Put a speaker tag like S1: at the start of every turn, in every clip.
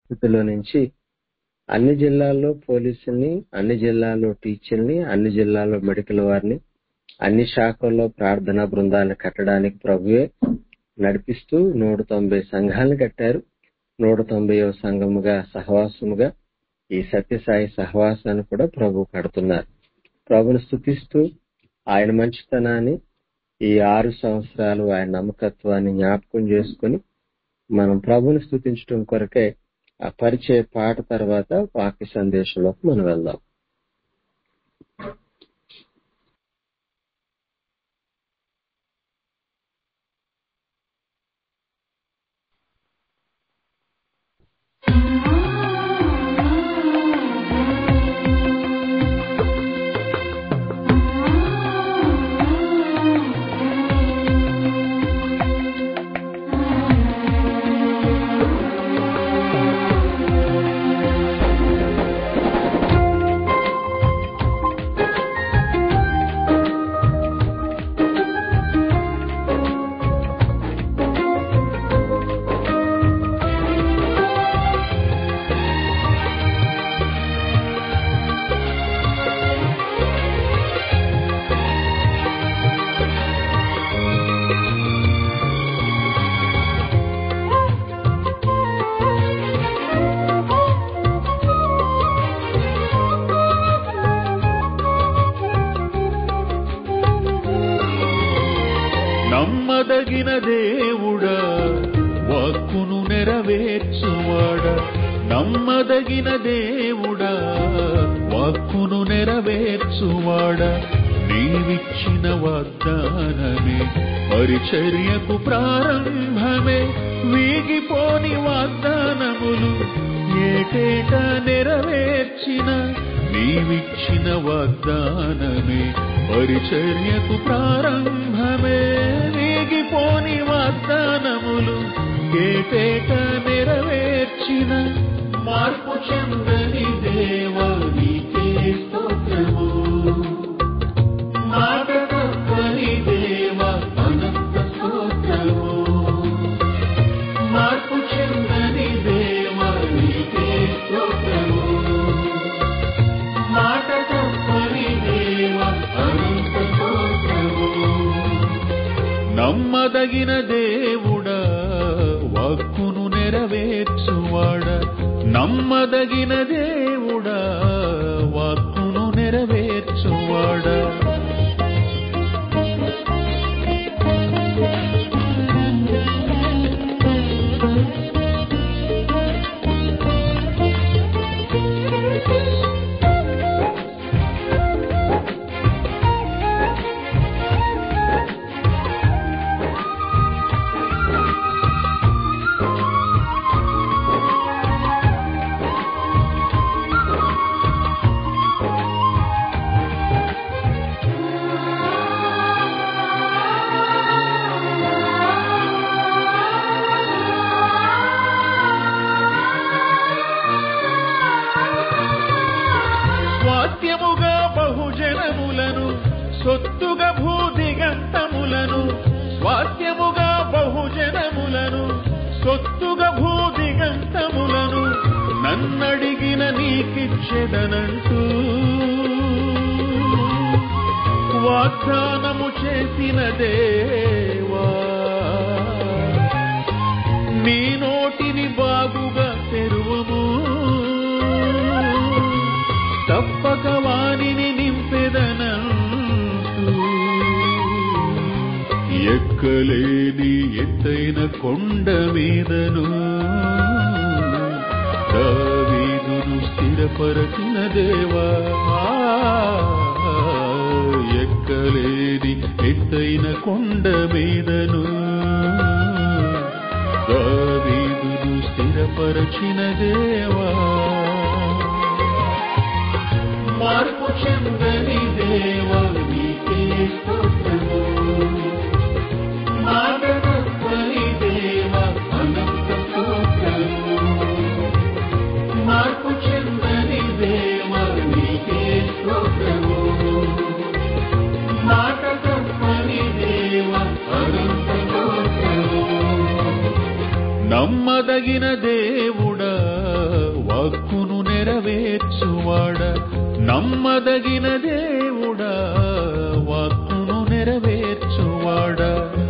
S1: స్థితిలో నుంచి అన్ని జిల్లాల్లో పోలీసుల్ని అన్ని జిల్లాల్లో టీచర్ని అన్ని జిల్లాల్లో మెడికల్ వారిని అన్ని శాఖల్లో ప్రార్థనా బృందాలను కట్టడానికి ప్రభువే నడిపిస్తూ నూట తొంభై సంఘాలను కట్టారు నూట తొంభైవ సంఘముగా సహవాసముగా ఈ సత్యసాయి సహవాసాన్ని కూడా ప్రభు కడుతున్నారు ప్రభుని స్థుతిస్తూ ఆయన మంచితనాన్ని ఈ ఆరు సంవత్సరాలు ఆయన నమ్మకత్వాన్ని జ్ఞాపకం చేసుకుని మనం ప్రభుని స్థుతించడం కొరకే ఆ పరిచయ పాట తర్వాత వాక్య సందేశంలోకి మనం వెళ్దాం
S2: నమ్మదగిన దేవుడా వాక్కును నెరవేర్చువాడా నమ్మదగిన దేవుడా వాక్కును నెరవేర్చువాడా నీవిచ్చిన వాగ్దానమే పరిచర్యకు ప్రారంభమే వీగిపోని వాగ్దానములు ఏటేటా నెరవేర్చిన నీవిచ్చిన వాగ్దానమే పరిచర్యకు ప్రారంభమే వీగిపోని వాగ్దానములు ఏటేట నెరవేర్చిన మార్పు చెందని దేవానికే స్తోత్రము మాట తప్పని దేవ అనంత స్తోత్రము మార్పు చెందని దేవానికే స్తోత్రము మాట తప్పని దేవ అనంత స్తోత్రము నమ్మదగిన దేవుడా వాక్కును నెరవేర్చువాడా నమ్మదగిన దేవుడా వాక్కును నెరవేర్చువాడా స్వాస్థ్యముగా బహుజనములను సొత్తుగా భూదిగంతములను స్వాస్థ్యముగా బహుజనములను సొత్తుగా భూదిగంతములను నన్నడిగిన నీకిచ్చెదనంటూ వాగ్దానము చేసిన దేవా నీ నోటిని బాగుగా తెరువము తప్పక వాణిని నింపెదనంటూ ఎక్కలేని ఎత్తైన కొండ మీదను దావీదును స్థిరపరచిన దేవా ఎక్కలేని ఎత్తైన కొండ మీదను దావీదును స్థిరపరచిన దేవా మార్పు చెందని దేవా నీకే స్తోత్రము మాట తప్పని దేవా అనంత స్తోత్రము మార్పు చెందని దేవా నీకే స్తోత్రము మాట తప్పని దేవా అనంత స్తోత్రము నమ్మదగిన దేవుడా
S3: వాక్కును నెరవేర్చువాడ నమ్మదగిన దేవుడా వాక్కును నెరవేర్చువాడా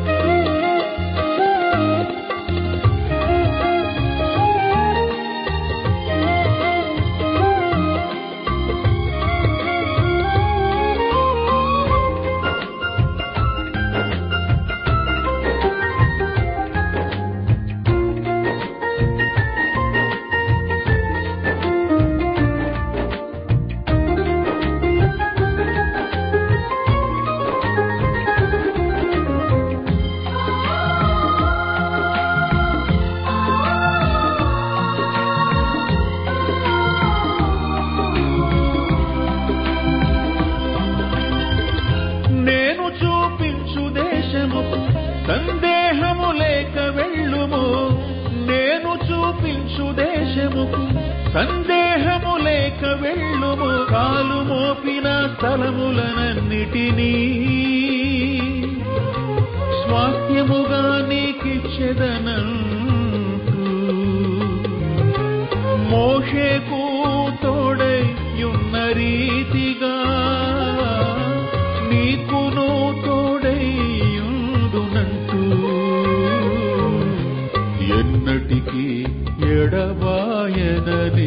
S3: నేను చూపించు దేశముకు సందేహము లేక వెళ్ళుము నేను చూపించు దేశముకు సందేహము లేక వెళ్ళుము కాలు మోపిన స్థలములనన్నిటినీ స్వాస్థ్యముగా నీకిచ్చెదనంటూ మోషేకు తోడై ఉన్న రీతిగా నీకును తోడై ఉండునంటూ ఎన్నటికీ ఎడబాయననే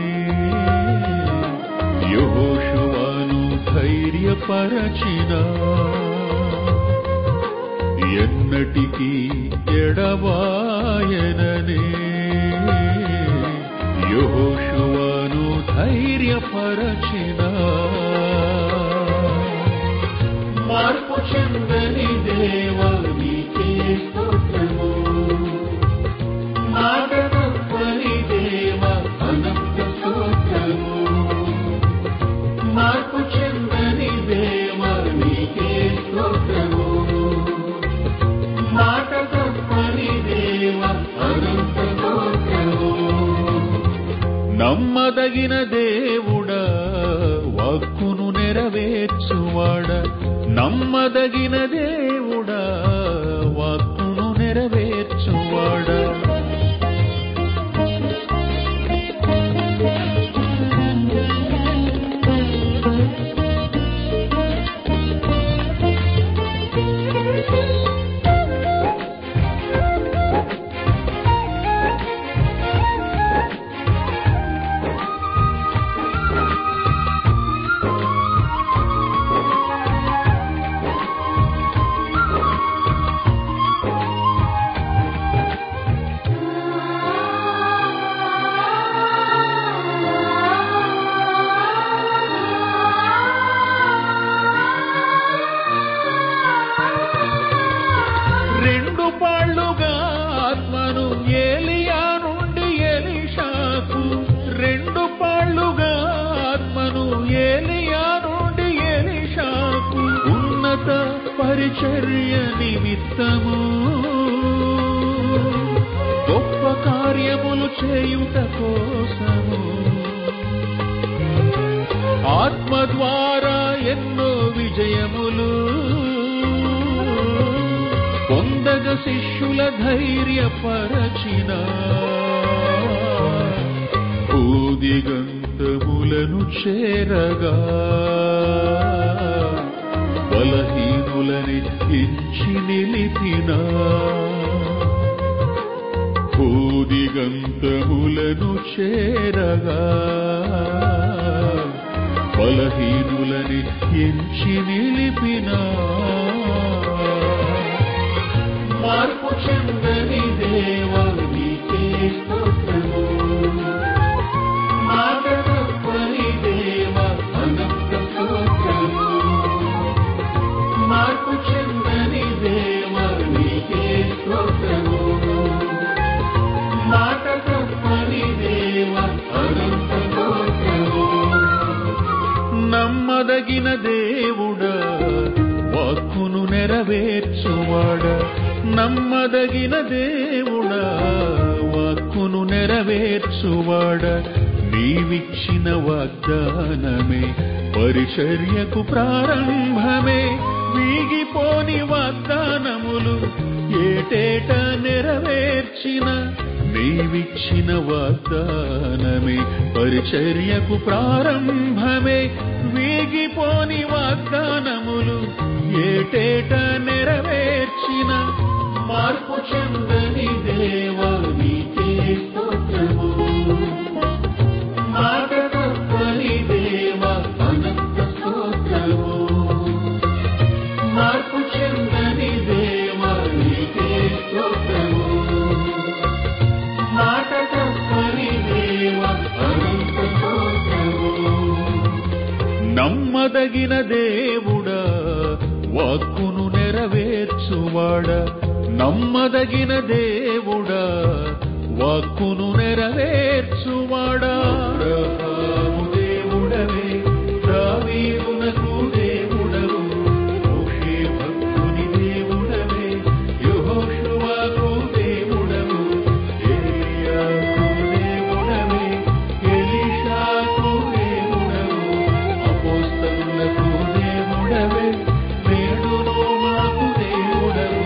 S3: యెహోషువను ధైర్యపరచినా ఎన్నటికీ ఎడబాయననే యెహోషువను ధైర్యపరచిన
S2: మార్పు చెందని దేవా నీకే స్తోత్రము మాట తప్పని దేవా అనంత స్తోత్రము మార్పు చెందని దేవా నీకే స్తోత్రము మాట తప్పని దేవా అనంత స్తోత్రము
S3: నమ్మదగిన దేవుడా వాక్కును నెరవేర్చువాడ నమ్మదగిన దేవుడా వాక్కును నెరవేర్చువాడా రెండు పాళ్ళుగా ఆత్మను ఏలియా నుండి ఎలిషాకు రెండు పాళ్ళుగా ఆత్మను ఏలియా నుండి ఎలిషాకు ఉన్నత పరిచర్య నిమిత్తము గొప్ప కార్యములు చేయుట కోసము ఆత్మ ద్వారా ఎన్నో విజయములు పొందగ శిష్యుల ధైర్యపరచిన ఊదిగంతములను చేరగా బలహీనులని ఇంచి నిలిపిన ఊదిగంతములను చేరగా బలహీనులని ఎంచి నిలిపినా
S2: మార్పు చెందని దేవా నీకే స్తోత్రము మాట తప్పని దేవా అనంత స్తోత్రము మార్పు చెందని దేవా నీకే స్తోత్రము మాట తప్పని దేవా అనంత స్తోత్రము
S3: నమ్మదగిన దేవుడా వాక్కును నెరవేర్చువాడ నమ్మదగిన దేవుడా వాక్కును నెరవేర్చువాడ నీవిచ్చిన వాగ్దానమే పరిచర్యకు ప్రారంభమే వీగిపోని వాగ్దానములు ఏటేటా నెరవేర్చిన నీవిచ్చిన వాగ్దానమే దినమే పరిచర్యకు ప్రారంభమే వీగిపోని వాగ్దానములు ఏటేట నెరవేర్చిన
S2: మార్పు చెందని దేవా నీకే స్తోత్రము మాట తప్పని దేవా అనంత స్తోత్రము మార్పు చెందని దేవా నీకే స్తోత్రము మాట తప్పని దేవా అనంత స్తోత్రము
S3: నమ్మదగిన దేవుడా వాక్కును నెరవేర్చువాడా నమ్మదగిన దేవుడా వాక్కును నెరవేర్చువాడా
S2: అబ్రహాము దేవుడవే దావీదునకు దేవుడవు మోషే భక్తుని దేవుడవే యెహోషువకు దేవుడవు ఎలీయాకు దేవుడవే ఎలీషాకు దేవుడవు అపోస్తలులకు దేవుడవే నేడును మాకు దేవుడవు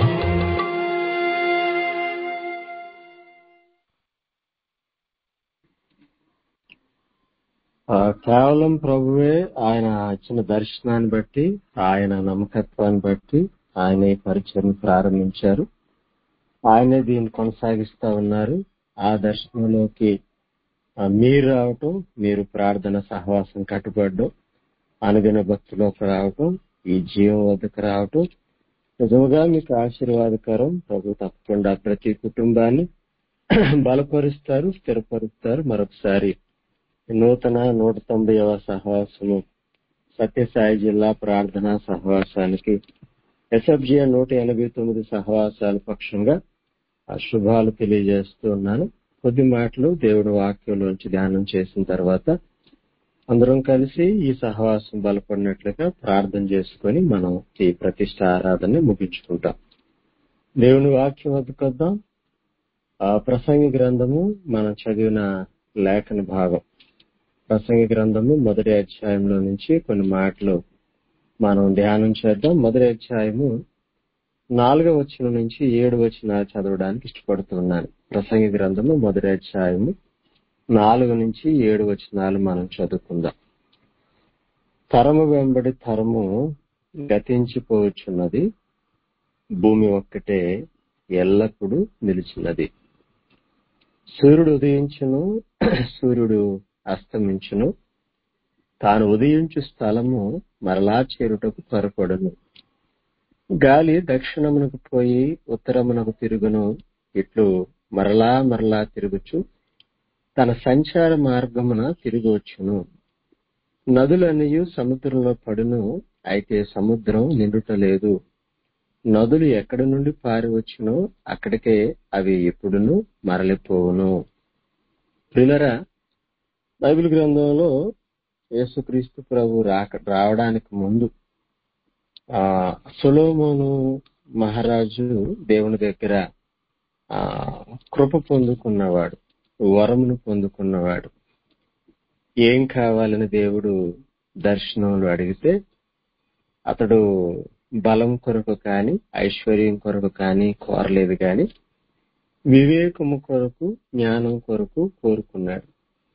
S1: ఆ, కేవలం ప్రభువే ఆయన ఇచ్చిన దర్శనాన్ని బట్టి ఆయన నమ్మకత్వాన్ని బట్టి ఆయన ఈ పరిచయం ప్రారంభించారు ఆయనే దీన్ని కొనసాగిస్తా ఉన్నారు ఆ దర్శనంలోకి ఆ, మీరు రావటం మీరు ప్రార్థన సహవాసం కట్టుబడడం అనుదిన భక్తిలోకి రావటం ఈ జీవం వద్దకు రావటం నిజంగా మీకు ఆశీర్వాదకరం ప్రభు తప్పకుండా ప్రతి కుటుంబాన్ని బలపరుస్తారు స్థిరపరుస్తారు మరొకసారి నూతన నూట తొంభైవ సహవాసము సత్యసాయి జిల్లా ప్రార్థనా సహవాసానికి ఎస్ఎఫ్జిఏ నూట ఎనభై తొమ్మిది సహవాసాల పక్షంగా ఆ శుభాలు తెలియజేస్తూ ఉన్నాను కొద్ది మాటలు దేవుడి వాక్యంలోంచి ధ్యానం చేసిన తర్వాత అందరం కలిసి ఈ సహవాసం బలపడినట్లుగా ప్రార్థన చేసుకొని మనం ఈ ప్రతిష్ట ఆరాధన ముగించుకుంటాం దేవుని వాక్యం వద్దకొద్దాం ఆ ప్రసంగి గ్రంథము మనం చదివిన లేఖన భాగం ప్రసంగి గ్రంథము మొదటి అధ్యాయంలో నుంచి కొన్ని మాటలు మనం ధ్యానం చేద్దాం మొదటి అధ్యాయము నాలుగవ వచనం నుంచి ఏడు వచనాలు చదవడానికి ఇష్టపడుతున్నాను ప్రసంగి గ్రంథము మొదటి అధ్యాయము నాలుగు నుంచి ఏడు వచనాలు మనం చదువుకుందాం తరము వెంబడి తరము గతించిపోవచ్చున్నది భూమి ఒక్కటే ఎల్లప్పుడూ నిలిచినది సూర్యుడు ఉదయించును సూర్యుడు అస్తమించును తాను ఉదయించు స్థలము మరలా చేరుటకు త్వరపడును గాలి దక్షిణమునకు పోయి ఉత్తరమునకు తిరుగును ఇట్లు మరలా మరలా తిరుగుచు తన సంచార మార్గమున తిరిగి వచ్చును నదులన్నయు సముద్రంలో పడును అయితే సముద్రం నిండుట లేదు నదులు ఎక్కడి నుండి పారి వచ్చునో అక్కడికే అవి ఎప్పుడును మరలిపోవును ప్రిలరా బైబిల్ గ్రంథంలో యేసుక్రీస్తు ప్రభు రాక రావడానికి ముందు ఆ సొలోమోను మహారాజు దేవుని దగ్గర ఆ కృప పొందుకున్నవాడు వరమును పొందుకున్నవాడు ఏం కావాలని దేవుడు దర్శనంలో అడిగితే అతడు బలం కొరకు కాని ఐశ్వర్యం కొరకు కాని కోరలేదు కాని వివేకము కొరకు జ్ఞానం కొరకు కోరుకున్నాడు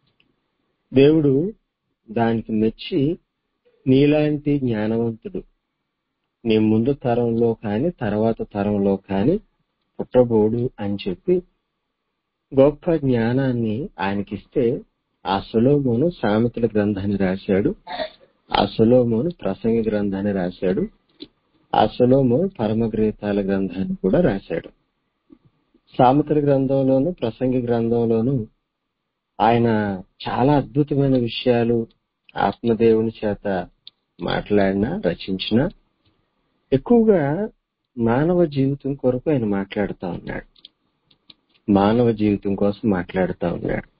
S1: దేవుడు దానికి మెచ్చి నీలాంటి జ్ఞానవంతుడు నీ ముందు తరంలో కాని తర్వాత తరంలో కాని పుట్టబోడు అని చెప్పి గొప్ప జ్ఞానాన్ని ఆయనకిస్తే ఆ సులోమోను సామెతల గ్రంథాన్ని రాశాడు ఆ సులోమోను ప్రసంగ గ్రంథాన్ని రాశాడు ఆ సులోమోను పరమగ్రీతాల గ్రంథాన్ని కూడా రాశాడు సామెతల గ్రంథంలోను ప్రసంగి గ్రంథంలోను ఆయన చాలా అద్భుతమైన విషయాలు ఆత్మదేవుని చేత మాట్లాడిన రచించిన ఎక్కువగా మానవ జీవితం కొరకు ఆయన మాట్లాడుతూ ఉన్నాడు మానవ జీవితం కోసం మాట్లాడుతూ ఉన్నాడు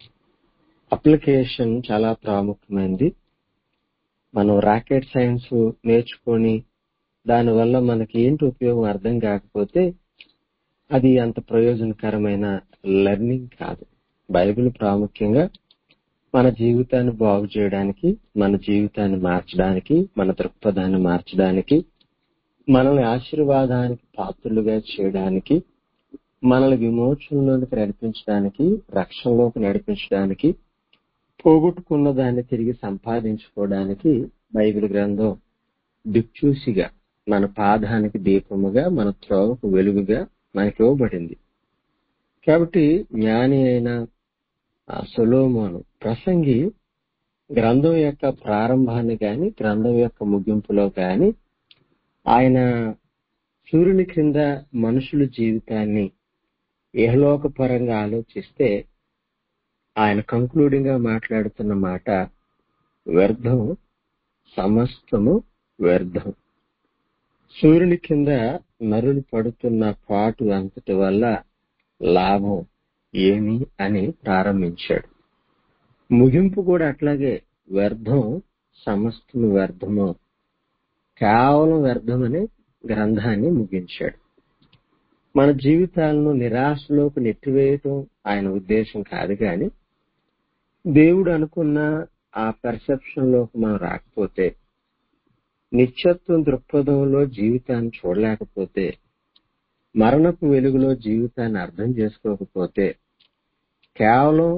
S1: అప్లికేషన్ చాలా ప్రాముఖ్యమైనది మనం రాకెట్ సైన్స్ నేర్చుకొని దానివల్ల మనకి ఏంటి ఉపయోగం అర్థం కాకపోతే అది అంత ప్రయోజనకరమైన లెర్నింగ్ కాదు బైబిల్ ప్రాముఖ్యంగా మన జీవితాన్ని బాగు చేయడానికి మన జీవితాన్ని మార్చడానికి మన దృక్పథాన్ని మార్చడానికి మనల్ని ఆశీర్వాదానికి పాత్రులుగా చేయడానికి మనల్ని విమోచనలోనికి నడిపించడానికి రక్షణలోకి నడిపించడానికి పోగొట్టుకున్న దాన్ని తిరిగి సంపాదించుకోవడానికి బైబిల్ గ్రంథం దిక్చూసిగా మన పాదానికి దీపముగా మన త్రోవకు వెలుగుగా మనకి ఇవ్వబడింది కాబట్టి జ్ఞాని అయిన ఆ సొలోమోను ప్రసంగి గ్రంథం యొక్క ప్రారంభాన్ని గాని గ్రంథం యొక్క ముగింపులో గాని ఆయన సూర్యుని క్రింద మనుషుల జీవితాన్ని ఏహలోక పరంగా ఆలోచిస్తే ఆయన కంక్లూడింగ్ గా మాట్లాడుతున్న మాట వ్యర్థం సమస్తము వ్యర్థం సూర్యుని కింద నరులు పడుతున్న పాటు అంతటి వల్ల లాభం ఏమి అని ప్రారంభించాడు ముగింపు కూడా అట్లాగే వ్యర్థం సమస్తము వ్యర్థము కేవలం వ్యర్థమని గ్రంథాన్ని ముగించాడు మన జీవితాలను నిరాశలోకి నెట్టివేయటం ఆయన ఉద్దేశం కాదు కానీ దేవుడు అనుకున్న ఆ పర్సెప్షన్ లోకి మనం రాకపోతే నిత్యత్వం దృక్పథంలో జీవితాన్ని చూడలేకపోతే మరణపు వెలుగులో జీవితాన్ని అర్థం చేసుకోకపోతే కేవలం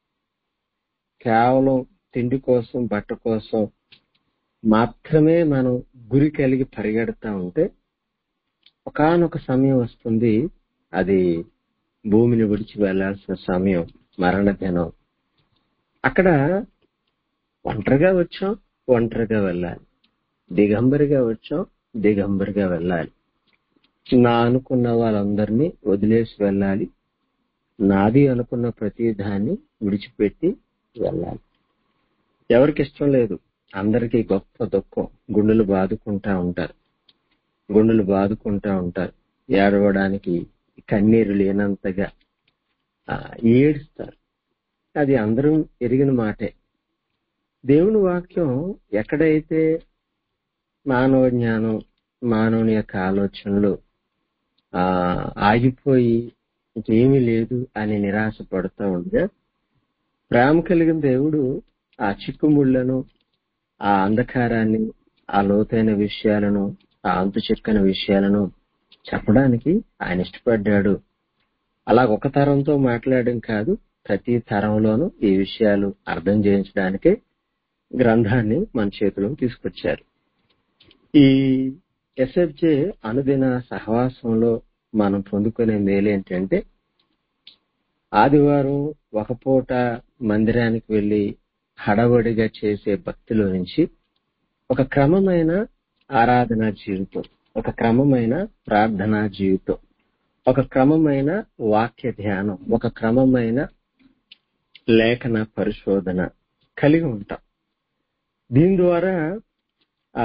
S1: కేవలం తిండి కోసం బట్ట కోసం మాత్రమే మనం గురి కలిగి పరిగెడతా ఉంటే ఒకానొక సమయం వస్తుంది అది భూమిని విడిచి వెళ్లాల్సిన సమయం మరణ దినం అక్కడ ఒంటరిగా వచ్చాం ఒంటరిగా వెళ్ళాలి దిగంబరిగా వచ్చాం దిగంబరిగా వెళ్ళాలి నా అనుకున్న వాళ్ళందరినీ వదిలేసి వెళ్ళాలి నాది అనుకున్న ప్రతి దాన్ని విడిచిపెట్టి వెళ్ళాలి ఎవరికి ఇష్టం లేదు అందరికీ గొప్ప దుఃఖం గుండెలు బాదుకుంటా ఉంటారు గుండెలు బాదుకుంటా ఉంటారు ఏడవడానికి కన్నీరు లేనంతగా ఆ, ఏడుస్తారు అది అందరం ఎరిగిన మాటే దేవుని వాక్యం ఎక్కడైతే మానవ జ్ఞానం మానవుని యొక్క ఆలోచనలు ఆ ఆగిపోయి ఇంకేమీ లేదు అని నిరాశ పడుతూ ఉండగా ప్రేమ కలిగిన దేవుడు ఆ చిక్కుముళ్లను ఆ అంధకారాన్ని ఆ లోతైన విషయాలను ఆ అంతు చిక్కని విషయాలను చెప్పడానికి ఆయన ఇష్టపడ్డాడు అలా ఒక తరంతో మాట్లాడడం కాదు ప్రతి తరంలోనూ ఈ విషయాలు అర్థం చేయించడానికే గ్రంథాన్ని మన చేతిలోకి తీసుకొచ్చారు ఈ ఎస్ఎఫ్జే అనుదిన సహవాసంలో మనం పొందుకునే మేలేంటంటే ఆదివారం ఒక పూట మందిరానికి వెళ్లి హడవడిగా చేసే భక్తిలో నుంచి ఒక క్రమమైన ఆరాధనా జీవితం ఒక క్రమమైన ప్రార్థనా జీవితం ఒక క్రమమైన వాక్య ధ్యానం ఒక క్రమమైన లేఖన పరిశోధన కలిగి ఉంటాం దీని ద్వారా ఆ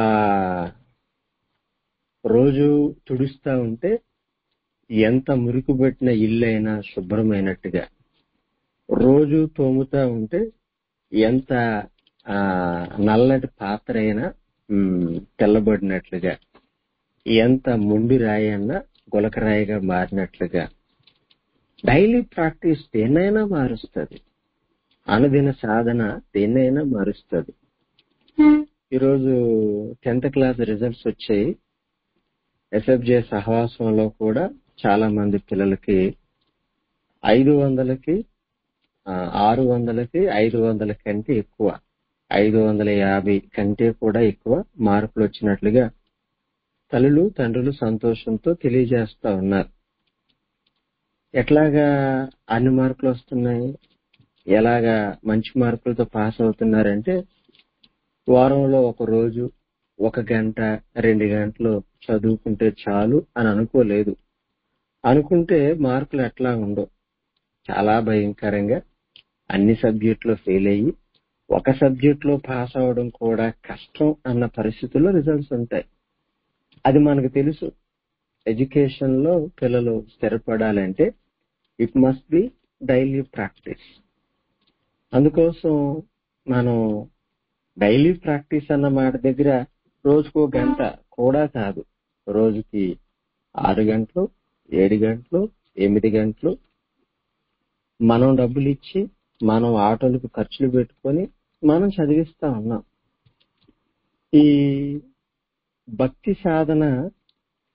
S1: రోజు తుడుస్తా ఉంటే ఎంత మురికి పెట్టిన ఇల్లైనా శుభ్రమైనట్టుగా రోజు తోముతా ఉంటే ఎంత ఆ నల్లటి పాత్ర అయినా ఉమ్, తెల్లబడినట్లుగా ఎంత మొండి రాయి అన్నా గులకరాయిగా మారినట్లుగా డైలీ ప్రాక్టీస్ దేన్నైనా మారుస్తుంది అనుదిన సాధన దేన్నైనా మారుస్తుంది ఈరోజు టెన్త్ క్లాస్ రిజల్ట్స్ వచ్చాయి ఎస్ఎఫ్జే సహవాసంలో కూడా చాలా మంది పిల్లలకి ఐదు వందలకి ఆ, ఆరు వందలకి ఐదు వందల కంటే ఎక్కువ ఐదు వందల యాభై కంటే కూడా ఎక్కువ మార్కులు వచ్చినట్లుగా తల్లులు తండ్రులు సంతోషంతో తెలియజేస్తా ఉన్నారు ఎట్లాగా అన్ని మార్కులు వస్తున్నాయి ఎలాగా మంచి మార్కులతో పాస్ అవుతున్నారంటే వారంలో ఒక రోజు ఒక గంట రెండు గంటలు చదువుకుంటే చాలు అని అనుకోలేదు అనుకుంటే మార్కులు ఎట్లా ఉండవు చాలా భయంకరంగా అన్ని సబ్జెక్టులో ఫెయిల్ అయ్యి ఒక సబ్జెక్ట్ లో పాస్ అవడం కూడా కష్టం అన్న పరిస్థితుల్లో రిజల్ట్స్ ఉంటాయి అది మనకు తెలుసు ఎడ్యుకేషన్ లో పిల్లలు స్థిరపడాలంటే it must be daily practice అందుకోసం మనం డైలీ ప్రాక్టీస్ అన్న మాట దగ్గర రోజుకో గంట కూడా కాదు రోజుకి ఆరు గంటలు ఏడు గంటలు ఎనిమిది గంటలు మనం డబ్బులు ఇచ్చి మనం ఆటోలకు ఖర్చులు పెట్టుకొని మనం చదివిస్తా ఉన్నాం ఈ భక్తి సాధన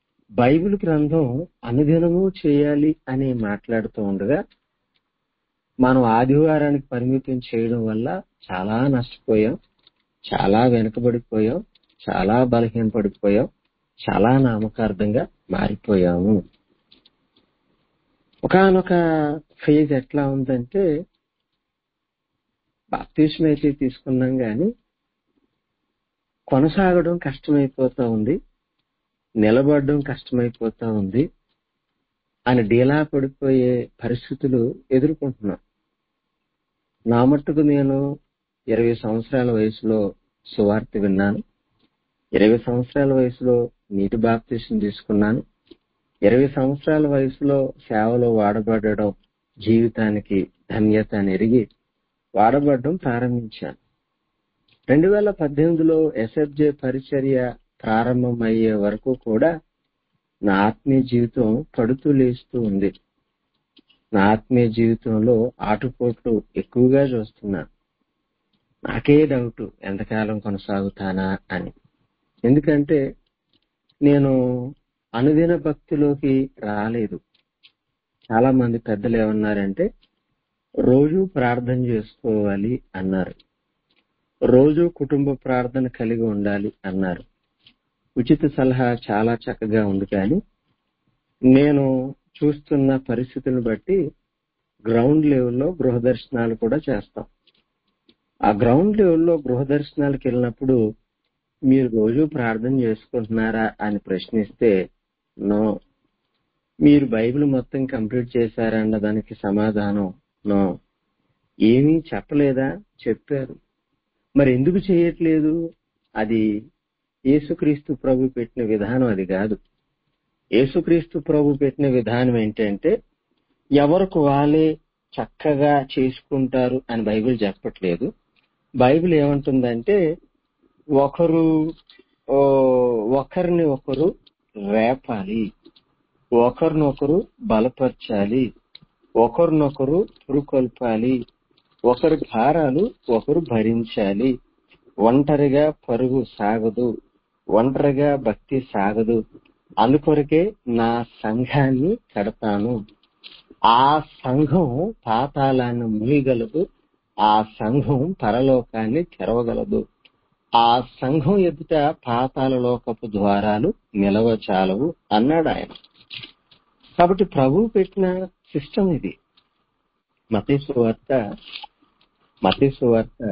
S1: బైబిల్ గ్రంథం అనుదినము చేయాలి అని మాట్లాడుతూ ఉండగా మనం ఆదివారానికి పరిమితం చేయడం వల్ల చాలా నష్టపోయాం చాలా వెనుకబడిపోయాం చాలా బలహీనపడిపోయాం చాలా నామకార్థంగా మారిపోయాము ఒకనొక ఫేజ్ ఎట్లా ఉందంటే బాప్తీసం అయితే తీసుకున్నాం గాని కొనసాగడం కష్టమైపోతా ఉంది నిలబడడం కష్టమైపోతా ఉంది అని డీలా పడిపోయే పరిస్థితులు ఎదుర్కొంటున్నాం నా మట్టుకు నేను ఇరవై సంవత్సరాల వయసులో సువార్త విన్నాను ఇరవై సంవత్సరాల వయసులో నీటి బాప్తీసం తీసుకున్నాను ఇరవై సంవత్సరాల వయసులో సేవలో వాడబడడం జీవితానికి ధన్యత అని ఎరిగి వాడబడడం ప్రారంభించాను రెండు వేల పద్దెనిమిదిలో ఎస్ఎఫ్జే పరిచర్య ప్రారంభమయ్యే వరకు కూడా నా ఆత్మీయ జీవితం పడుతూ లేస్తూ ఉంది నా ఆత్మీయ జీవితంలో ఆటుపోట్లు ఎక్కువగా చూస్తున్నాను నాకే డౌట్ ఎంతకాలం కొనసాగుతానా అని ఎందుకంటే నేను అనుదిన భక్తిలోకి రాలేదు చాలా మంది పెద్దలు ఏమన్నారంటే రోజు ప్రార్థన చేసుకోవాలి అన్నారు రోజు కుటుంబ ప్రార్థన కలిగి ఉండాలి అన్నారు ఉచిత సలహా చాలా చక్కగా ఉంది కానీ నేను చూస్తున్న పరిస్థితులను బట్టి గ్రౌండ్ లెవెల్లో గృహ దర్శనాలు కూడా చేస్తాం ఆ గ్రౌండ్ లెవెల్లో గృహ దర్శనాలకు వెళ్ళినప్పుడు మీరు రోజు ప్రార్థన చేసుకుంటున్నారా అని ప్రశ్నిస్తే నో మీరు బైబిల్ మొత్తం కంప్లీట్ చేశారా అన్న దానికి సమాధానం నో ఏమీ చెప్పలేదా చెప్పారు మరి ఎందుకు చేయట్లేదు అది యేసుక్రీస్తు ప్రభు పెట్టిన విధానం అది కాదు యేసుక్రీస్తు ప్రభు పెట్టిన విధానం ఏంటంటే ఎవరికి వాళ్ళే చక్కగా చేసుకుంటారు అని బైబిల్ చెప్పట్లేదు బైబిల్ ఏమంటుందంటే ఒకరు ఓ, ఒకరిని ఒకరు రేపాలి ఒకరినొకరు బలపరచాలి ఒకరినొకరు పురుకొల్పాలి ఒకరి భారాలు ఒకరు భరించాలి ఒంటరిగా పరుగు సాగదు ఒంటరిగా భక్తి సాగదు అందుకొరకే నా సంఘాన్ని కడతాను ఆ సంఘం పాతాళాన్ని మూయగలదు ఆ సంఘం పరలోకాన్ని తెరవగలదు ఆ సంఘం ఎదుట పాతాల లోకపు ద్వారాలు నిలవచాలవు అన్నాడు ఆయన కాబట్టి ప్రభు పెట్టిన సిస్టమ్ ఇది మతేసు వార్త మతేసు వార్త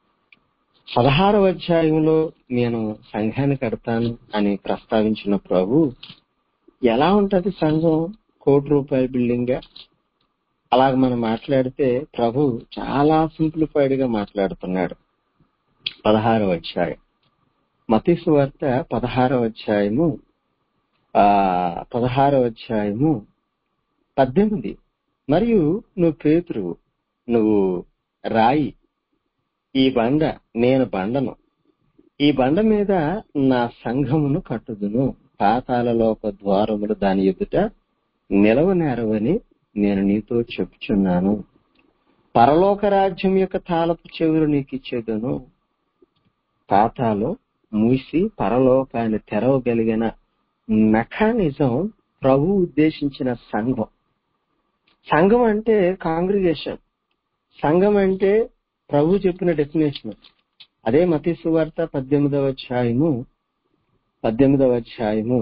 S1: పదహారవ అధ్యాయంలో నేను సంఘాన్ని కడతాను అని ప్రస్తావించిన ప్రభు ఎలా ఉంటది సంఘం కోటి రూపాయల బిల్డింగ్ గా అలాగ మనం మాట్లాడితే ప్రభు చాలా సింప్లిఫైడ్ గా మాట్లాడుతున్నాడు పదహారవ అధ్యాయం మతీసు వార్త పదహారవ అధ్యాయము ఆ పదహారవ అధ్యాయము పద్దెనిమిది మరియు నువ్వు పేతురు నువ్వు రాయి ఈ బండ నేను బండను ఈ బండ మీద నా సంఘమును కట్టుదును పాతాలలోక ద్వారములు దాని ఎదుట నిలవనేరవని నేను నీతో చెప్పుచున్నాను పరలోక రాజ్యం యొక్క తాళపు చెవులు నీకు ఇచ్చేదను పాతాలో మూసి పరలోకాన్ని తెరవగలిగిన మెకానిజం ప్రభు ఉద్దేశించిన సంఘం సంఘం అంటే కాంగ్రిగేషన్ సంఘం అంటే ప్రభు చెప్పిన డెఫినేషన్ అదే మతి సువార్త పద్దెనిమిదవ అధ్యాయము పద్దెనిమిదవ అధ్యాయము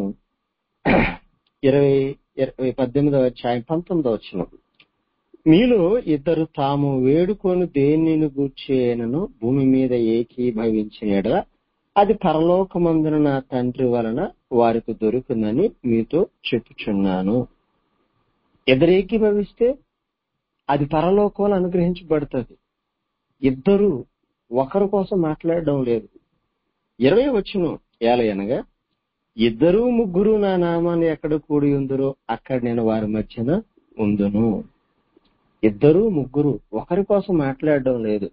S1: ఇరవై ఇరవై పద్దెనిమిదవ అధ్యాయం పంతొమ్మిదవ వచ్చిన మీలో ఇద్దరు తాము వేడుకొని దేనిని గూర్చేనను భూమి మీద ఏకీభవించిన యెడల అది పరలోకమందున నా తండ్రి వలన వారికి దొరుకుతుందని మీతో చెప్పుచున్నాను ఇద్దరు ఏకీభవిస్తే అది పరలోకంలో అనుగ్రహించబడుతుంది ఇద్దరు ఒకరి కోసం మాట్లాడడం లేదు ఇరవై వచ్చును ఏలయనగా ఇద్దరు ముగ్గురు నా నామాన్ని ఎక్కడ కూడి ఉందరో అక్కడ నేను వారి మధ్యన ఉందును ఇద్దరు ముగ్గురు ఒకరి కోసం మాట్లాడడం లేదు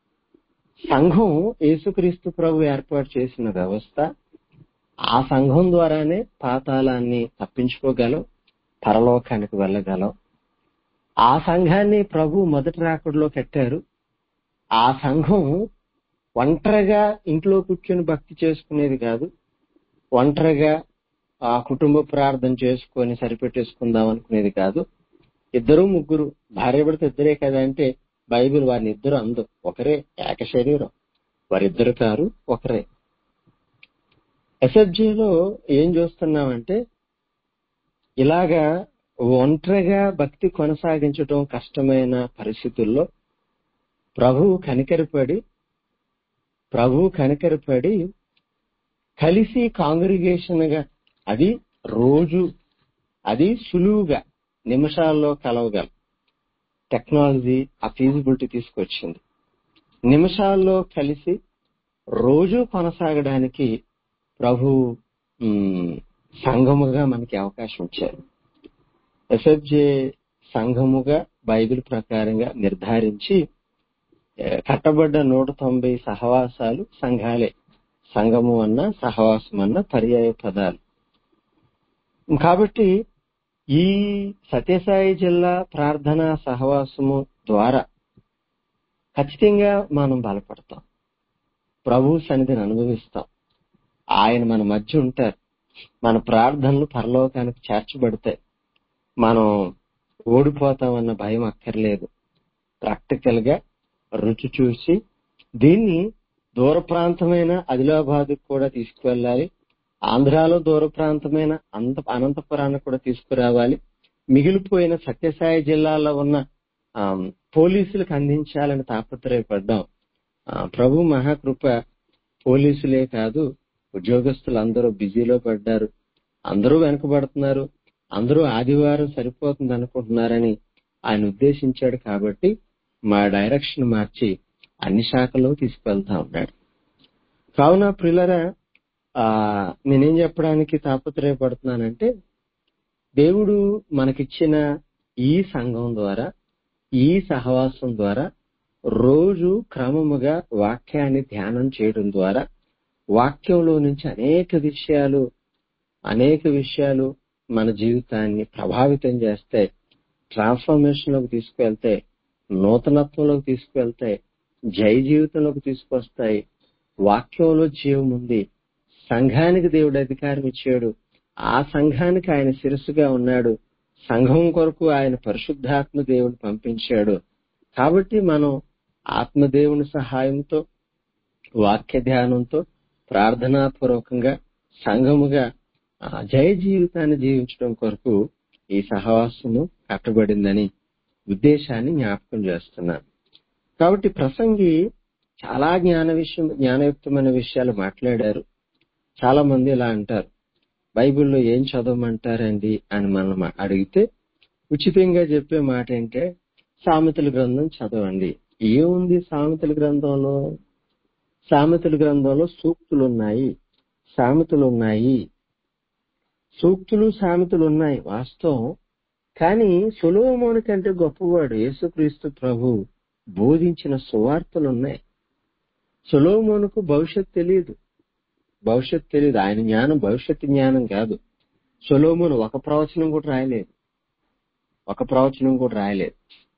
S1: సంఘం యేసుక్రీస్తు ప్రభు ఏర్పాటు చేసిన వ్యవస్థ ఆ సంఘం ద్వారానే పాతాళాన్ని తప్పించుకోగలం పరలోకానికి వెళ్ళగలం ఆ సంఘాన్ని ప్రభు మొదటి రాకడలో కట్టారు ఆ సంఘం ఒంటరిగా ఇంట్లో కూర్చొని భక్తి చేసుకునేది కాదు ఒంటరిగా ఆ కుటుంబ ప్రార్థన చేసుకొని సరిపెట్టేసుకుందాం అనుకునేది కాదు ఇద్దరు ముగ్గురు భార్య భర్త ఇద్దరే కదా అంటే బైబిల్ వారిని ఇద్దరు అందు ఒకరే ఏక శరీరం వారిద్దరు కారు ఒకరే ఎస్ఎఫ్జీలో ఏం చూస్తున్నామంటే ఇలాగా ఒంటరిగా భక్తి కొనసాగించడం కష్టమైన పరిస్థితుల్లో ప్రభువు కనికరపడి ప్రభువు కనికరపడి కలిసి కాంగ్రిగేషన్ గా అది రోజు అది సులువుగా నిమిషాల్లో కలవగలం టెక్నాలజీ ఆ ఫీజిబిలిటీ తీసుకొచ్చింది నిమిషాల్లో కలిసి రోజు కొనసాగడానికి ప్రభు మ్, సంఘముగా మనకి అవకాశం ఇచ్చారు ఎస్ఎఫ్జే సంఘముగా బైబిల్ ప్రకారంగా నిర్ధారించి ఏ, కట్టబడ్డ నూట తొంభై సహవాసాలు సంఘాలే సంఘము అన్న సహవాసం అన్న పర్యాయ పదాలు కాబట్టి ఈ సత్యసాయి జిల్లా ప్రార్థనా సహవాసము ద్వారా ఖచ్చితంగా మనం బలపడతాం ప్రభు సన్నిధిని అనుభవిస్తాం ఆయన మన మధ్య ఉంటారు మన ప్రార్థనలు పరలోకానికి చేర్చబడతాయి మనం ఓడిపోతామన్న భయం అక్కర్లేదు ప్రాక్టికల్ గా రుచి చూసి దీన్ని దూర ప్రాంతమైన ఆదిలాబాద్ కూడా తీసుకువెళ్ళాలి ఆంధ్రాలో దూర ప్రాంతమైన అంత అనంతపురాన్ని కూడా తీసుకురావాలి మిగిలిపోయిన సత్యసాయి జిల్లాలో ఉన్న ఆ, పోలీసులకు అందించాలని తాపత్రయపడ్డాం ఆ, ప్రభు మహాకృప పోలీసులే కాదు ఉద్యోగస్తులు అందరూ బిజీలో పడ్డారు అందరూ వెనకబడుతున్నారు అందరూ ఆదివారం సరిపోతుంది అనుకుంటున్నారని ఆయన ఉద్దేశించాడు కాబట్టి మా డైరెక్షన్ మార్చి అన్ని శాఖల్లో తీసుకెళ్తా ఉన్నాడు కావున ప్రిల్లరా ఆ నేనేం చెప్పడానికి తాపత్రయపడుతున్నానంటే దేవుడు మనకిచ్చిన ఈ సంఘం ద్వారా ఈ సహవాసం ద్వారా రోజు క్రమముగా వాక్యాన్ని ధ్యానం చేయడం ద్వారా వాక్యంలో నుంచి అనేక విషయాలు అనేక విషయాలు మన జీవితాన్ని ప్రభావితం చేస్తాయి ట్రాన్స్ఫర్మేషన్ లోకి తీసుకువెళ్తాయి నూతనత్వంలోకి తీసుకువెళ్తాయి జై జీవితంలోకి తీసుకొస్తాయి వాక్యంలో జీవం ఉంది సంఘానికి దేవుడు అధికారం ఇచ్చాడు ఆ సంఘానికి ఆయన శిరస్సుగా ఉన్నాడు సంఘం కొరకు ఆయన పరిశుద్ధాత్మ దేవుడు పంపించాడు కాబట్టి మనం ఆత్మదేవుని సహాయంతో వాక్య ధ్యానంతో ప్రార్థనాపూర్వకంగా సంఘముగా ఆ జయ జీవితాన్ని జీవించడం కొరకు ఈ సహవాసము కట్టబడిందని ఉద్దేశాన్ని జ్ఞాపకం చేస్తున్నాను కాబట్టి ప్రసంగి చాలా జ్ఞాన విషయం జ్ఞానయుక్తమైన విషయాలు మాట్లాడారు చాలా మంది ఇలా అంటారు బైబిల్లో ఏం చదవమంటారండి అని మనం అడిగితే ఉచితంగా చెప్పే మాట ఏంటే సామెతల గ్రంథం చదవండి ఏముంది సామెతల గ్రంథంలో సామెతల గ్రంథంలో సూక్తులు ఉన్నాయి సామెతలు ఉన్నాయి సూక్తులు సామెతలు ఉన్నాయి వాస్తవం కానీ సులోమోని కంటే గొప్పవాడు యేసుక్రీస్తు ప్రభు బోధించిన సువార్తలు ఉన్నాయి సులోమోనుకు భవిష్యత్ తెలియదు భవిష్యత్ తెలియదు ఆయన జ్ఞానం భవిష్యత్ జ్ఞానం కాదు సొలోమును ఒక ప్రవచనం కూడా రాయలేదు ఒక ప్రవచనం కూడా రాయలేదు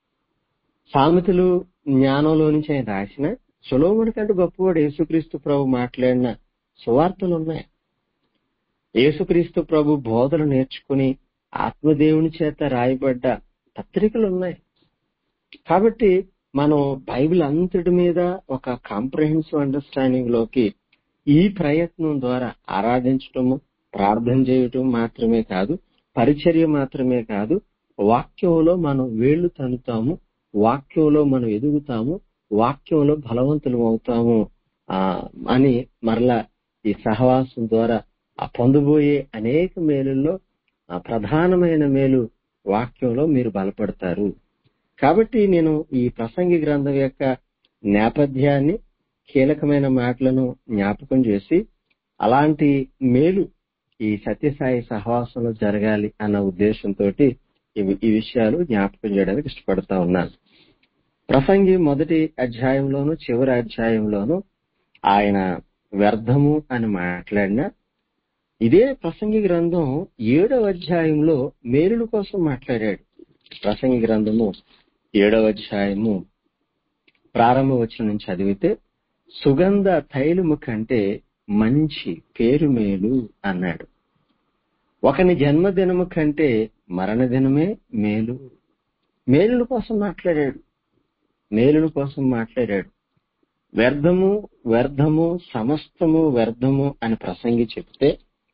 S1: సామెతలు జ్ఞానంలో నుంచి ఆయన రాసిన సొలోముని కంటే గొప్పవాడు యేసుక్రీస్తు ప్రభు మాట్లాడిన సువార్తలు ఉన్నాయి యేసుక్రీస్తు ప్రభు బోధలు నేర్చుకుని ఆత్మదేవుని చేత రాయబడ్డ పత్రికలు ఉన్నాయి కాబట్టి మనం బైబిల్ అంతటి మీద ఒక కాంప్రహెన్సివ్ అండర్స్టాండింగ్ లోకి ఈ ప్రయత్నం ద్వారా ఆరాధించటము ప్రార్థన చేయటం మాత్రమే కాదు పరిచర్య మాత్రమే కాదు వాక్యంలో మనం వేళ్లు తన్నుతాము వాక్యంలో మనం ఎదుగుతాము వాక్యంలో బలవంతులు అవుతాము ఆ అని మరలా ఈ సహవాసం ద్వారా ఆ పొందబోయే అనేక మేలుల్లో ఆ ప్రధానమైన మేలు వాక్యంలో మీరు బలపడతారు కాబట్టి నేను ఈ ప్రసంగి గ్రంథం యొక్క నేపథ్యాన్ని కీలకమైన మాటలను జ్ఞాపకం చేసి అలాంటి మేలు ఈ సత్యసాయి సహవాసంలో జరగాలి అన్న ఉద్దేశంతో ఈ విషయాలు జ్ఞాపకం చేయడానికి ఇష్టపడతా ఉన్నాను ప్రసంగి మొదటి అధ్యాయంలోను చివరి అధ్యాయంలోను ఆయన వ్యర్థము అని మాట్లాడిన ఇదే ప్రసంగి గ్రంథం ఏడవ అధ్యాయంలో మేలుల కోసం మాట్లాడాడు ప్రసంగి గ్రంథము ఏడవ అధ్యాయము ప్రారంభ వచ్చిన నుంచి చదివితే సుగంధ తైలము కంటే మంచి పేరు మేలు అన్నాడు ఒకని జన్మదినము కంటే మరణ దినమే మేలు మేలుల కోసం మాట్లాడాడు మేలుల కోసం మాట్లాడాడు వ్యర్థము వ్యర్థము సమస్తము వ్యర్థము అని ప్రసంగి చెప్తే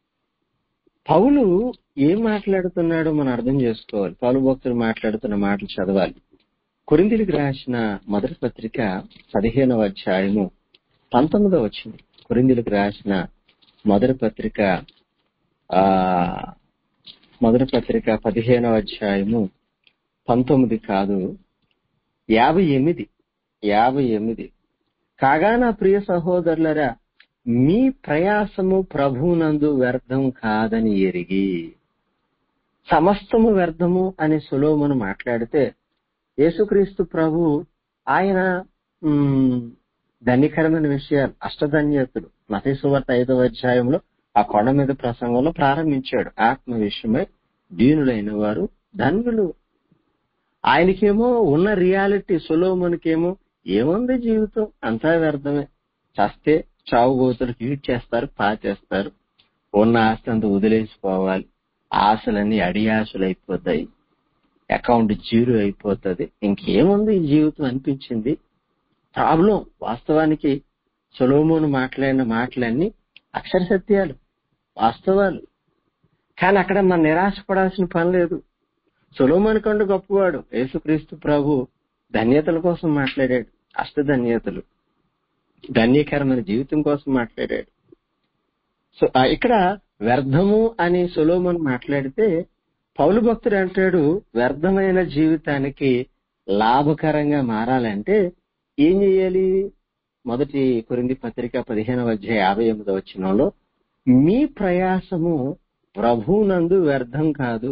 S1: పౌలు ఏం మాట్లాడుతున్నాడో మనం అర్థం చేసుకోవాలి పౌలు భక్తులు మాట్లాడుతున్న మాటలు చదవాలి కొరిందిలికి రాసిన మొదటి పత్రిక పదిహేనవ అధ్యాయము పంతొమ్మిదవ వచ్చింది కొరిందిలికి రాసిన మొదటి పత్రిక ఆ మొదటి పత్రిక పదిహేనవ అధ్యాయము పంతొమ్మిది కాదు యాభై ఎనిమిది యాభై ఎనిమిది కాగా నా ప్రియ సహోదరులరా మీ ప్రయాసము ప్రభువునందు వ్యర్థం కాదని ఎరిగి సమస్తము వ్యర్థము అని సులోమును మాట్లాడితే యేసుక్రీస్తు ప్రభు ఆయన మ్, ధన్యకరమైన విషయాలు అష్టధన్యతలు మతేశ్వార్త ఐదవ అధ్యాయంలో ఆ కొండ మీద ప్రసంగంలో ప్రారంభించాడు ఆత్మ విషయమై దీనులైన వారు ధన్యులు ఆయనకేమో ఉన్న రియాలిటీ సులోమునికేమో ఏముంది జీవితం అంతా వ్యర్థమే చస్తే చావుగోతులు హీట్ చేస్తారు పాచేస్తారు ఉన్న ఆస్తి అంతా వదిలేసిపోవాలి ఆశలన్నీ అడియాశలు అయిపోతాయి అకౌంట్ జీరో అయిపోతుంది ఇంకేముంది ఈ జీవితం అనిపించింది ప్రాబ్లం వాస్తవానికి సొలోమోను మాట్లాడిన మాటలన్నీ అక్షర సత్యాలు వాస్తవాలు కానీ అక్కడ మనం నిరాశపడాల్సిన పని లేదు సొలోమోని కంటే గొప్పవాడు యేసుక్రీస్తు ప్రభు ధన్యతల కోసం మాట్లాడాడు అష్టధన్యతలు ధన్యకరమైన జీవితం కోసం మాట్లాడాడు సో ఆ ఇక్కడ వ్యర్థము అని సొలోమన్ మాట్లాడితే పౌలు భక్తుడు అంటాడు వ్యర్థమైన జీవితానికి లాభకరంగా మారాలంటే ఏం చేయాలి మొదటి కొరింది పత్రిక పదిహేనవ అధ్యాయ యాభై ఎనిమిదవ వచనంలో మీ ప్రయాసము ప్రభునందు వ్యర్థం కాదు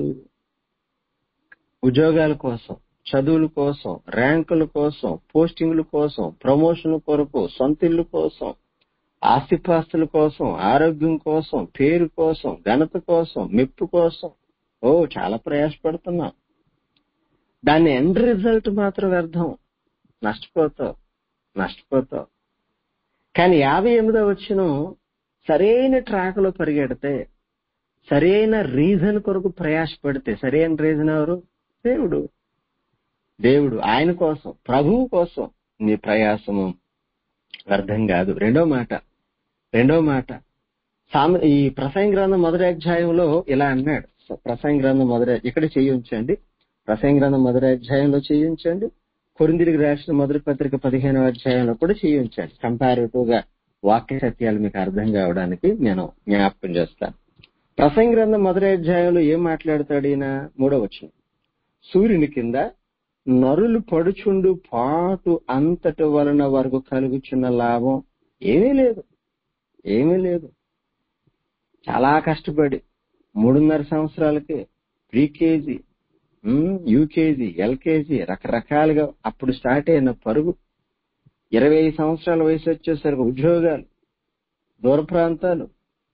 S1: ఉద్యోగాల కోసం చదువుల కోసం ర్యాంకుల కోసం పోస్టింగ్ల కోసం ప్రమోషన్ కొరకు సొంతిల్లు కోసం ఆస్తిపాస్తుల కోసం ఆరోగ్యం కోసం పేరు కోసం ఘనత కోసం మెప్పు కోసం ఓ చాలా ప్రయాసపడుతున్నాం దాని ఎండ్ రిజల్ట్ మాత్రం వ్యర్థం నష్టపోతావు నష్టపోతావు కానీ యాభై ఎనిమిదో వచ్చిన సరైన ట్రాక్ లో పరిగెడితే సరైన రీజన్ కొరకు ప్రయాసపడితే సరైన రీజన్ ఎవరు దేవుడు దేవుడు ఆయన కోసం ప్రభువు కోసం నీ ప్రయాసము వ్యర్థం కాదు రెండో మాట రెండో మాట సామ ఈ ప్రసంగ గ్రంథం మొదటి అధ్యాయంలో ఇలా అన్నాడు ప్రసంగ గ్రంథం మొదటి ఇక్కడ చేయించండి ప్రసంగ గ్రంథం మొదటి అధ్యాయంలో చేయించండి కొరిందిరికి రాసిన మొదటి పత్రిక పదిహేనవ అధ్యాయంలో కూడా చేయించండి కంపారిటివ్ గా వాక్య సత్యాలు మీకు అర్థం కావడానికి నేను జ్ఞాపకం చేస్తాను ప్రసంగ గ్రంథం మొదటి అధ్యాయంలో ఏం మాట్లాడతాడు ఈయన మూడో వచ్చిన సూర్యుని కింద నరులు పడుచుండు పాటు అంతటి వలన వరకు కలుగుచున్న లాభం ఏమీ లేదు ఏమీ లేదు చాలా కష్టపడి మూడున్నర సంవత్సరాలకి ప్రీకేజీ యూకేజీ ఎల్కేజీ రకరకాలుగా అప్పుడు స్టార్ట్ అయిన పరుగు ఇరవై ఐదు సంవత్సరాల వయసు వచ్చేసరికి ఉద్యోగాలు దూర ప్రాంతాలు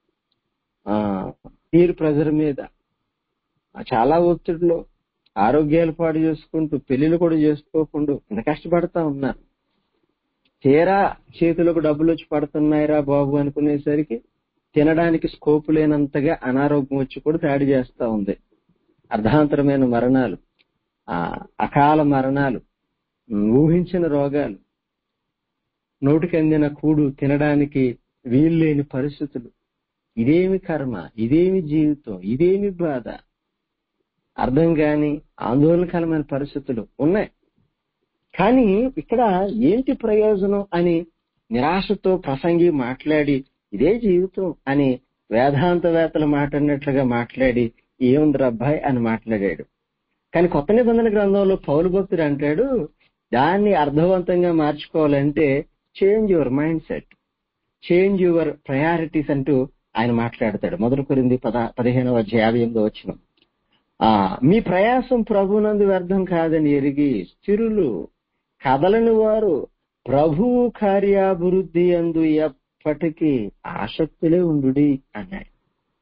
S1: ఆ తీరు ప్రజల మీద ఆ, చాలా ఒత్తిడిలో ఆరోగ్యాలు పాడు చేసుకుంటూ పెళ్లిళ్ళు కూడా చేసుకోకుండా ఇంత కష్టపడతా ఉన్నారు తీరా చేతులకు డబ్బులు వచ్చి పడుతున్నాయిరా బాబు అనుకునేసరికి తినడానికి స్కోప్ లేనంతగా అనారోగ్యం వచ్చి కూడా దాడి చేస్తా ఉంది అర్ధాంతరమైన మరణాలు ఆ అకాల మరణాలు ఉమ్, ఊహించిన రోగాలు నోటికి అందిన కూడు తినడానికి వీల్లేని పరిస్థితులు ఇదేమి కర్మ ఇదేమి జీవితం ఇదేమి బాధ అర్థం కాని ఆందోళనకరమైన పరిస్థితులు ఉన్నాయి కానీ ఇక్కడ ఏంటి ప్రయోజనం అని నిరాశతో ప్రసంగి మాట్లాడి ఇదే జీవితం అని వేదాంతవేత్తలు మాట్లాడినట్లుగా మాట్లాడి ఏముంది అబ్బాయి అని మాట్లాడాడు కానీ కొత్త నిబంధన గ్రంథంలో పౌలు భక్తుడు అంటాడు దాన్ని అర్థవంతంగా మార్చుకోవాలంటే change your mindset change your priorities అంటూ ఆయన మాట్లాడతాడు మొదలు కొరింది పద పదిహేనవ అధ్యాయ యాభై ఎనిమిదో వచ్చిన ఆ మీ ప్రయాసం ప్రభునందు వ్యర్థం కాదని ఎరిగి స్థిరులు కదలని వారు ప్రభువు కార్యాభివృద్ధి అందు ఎప్పటికీ ఆసక్తులే ఉండుడి అన్నాడు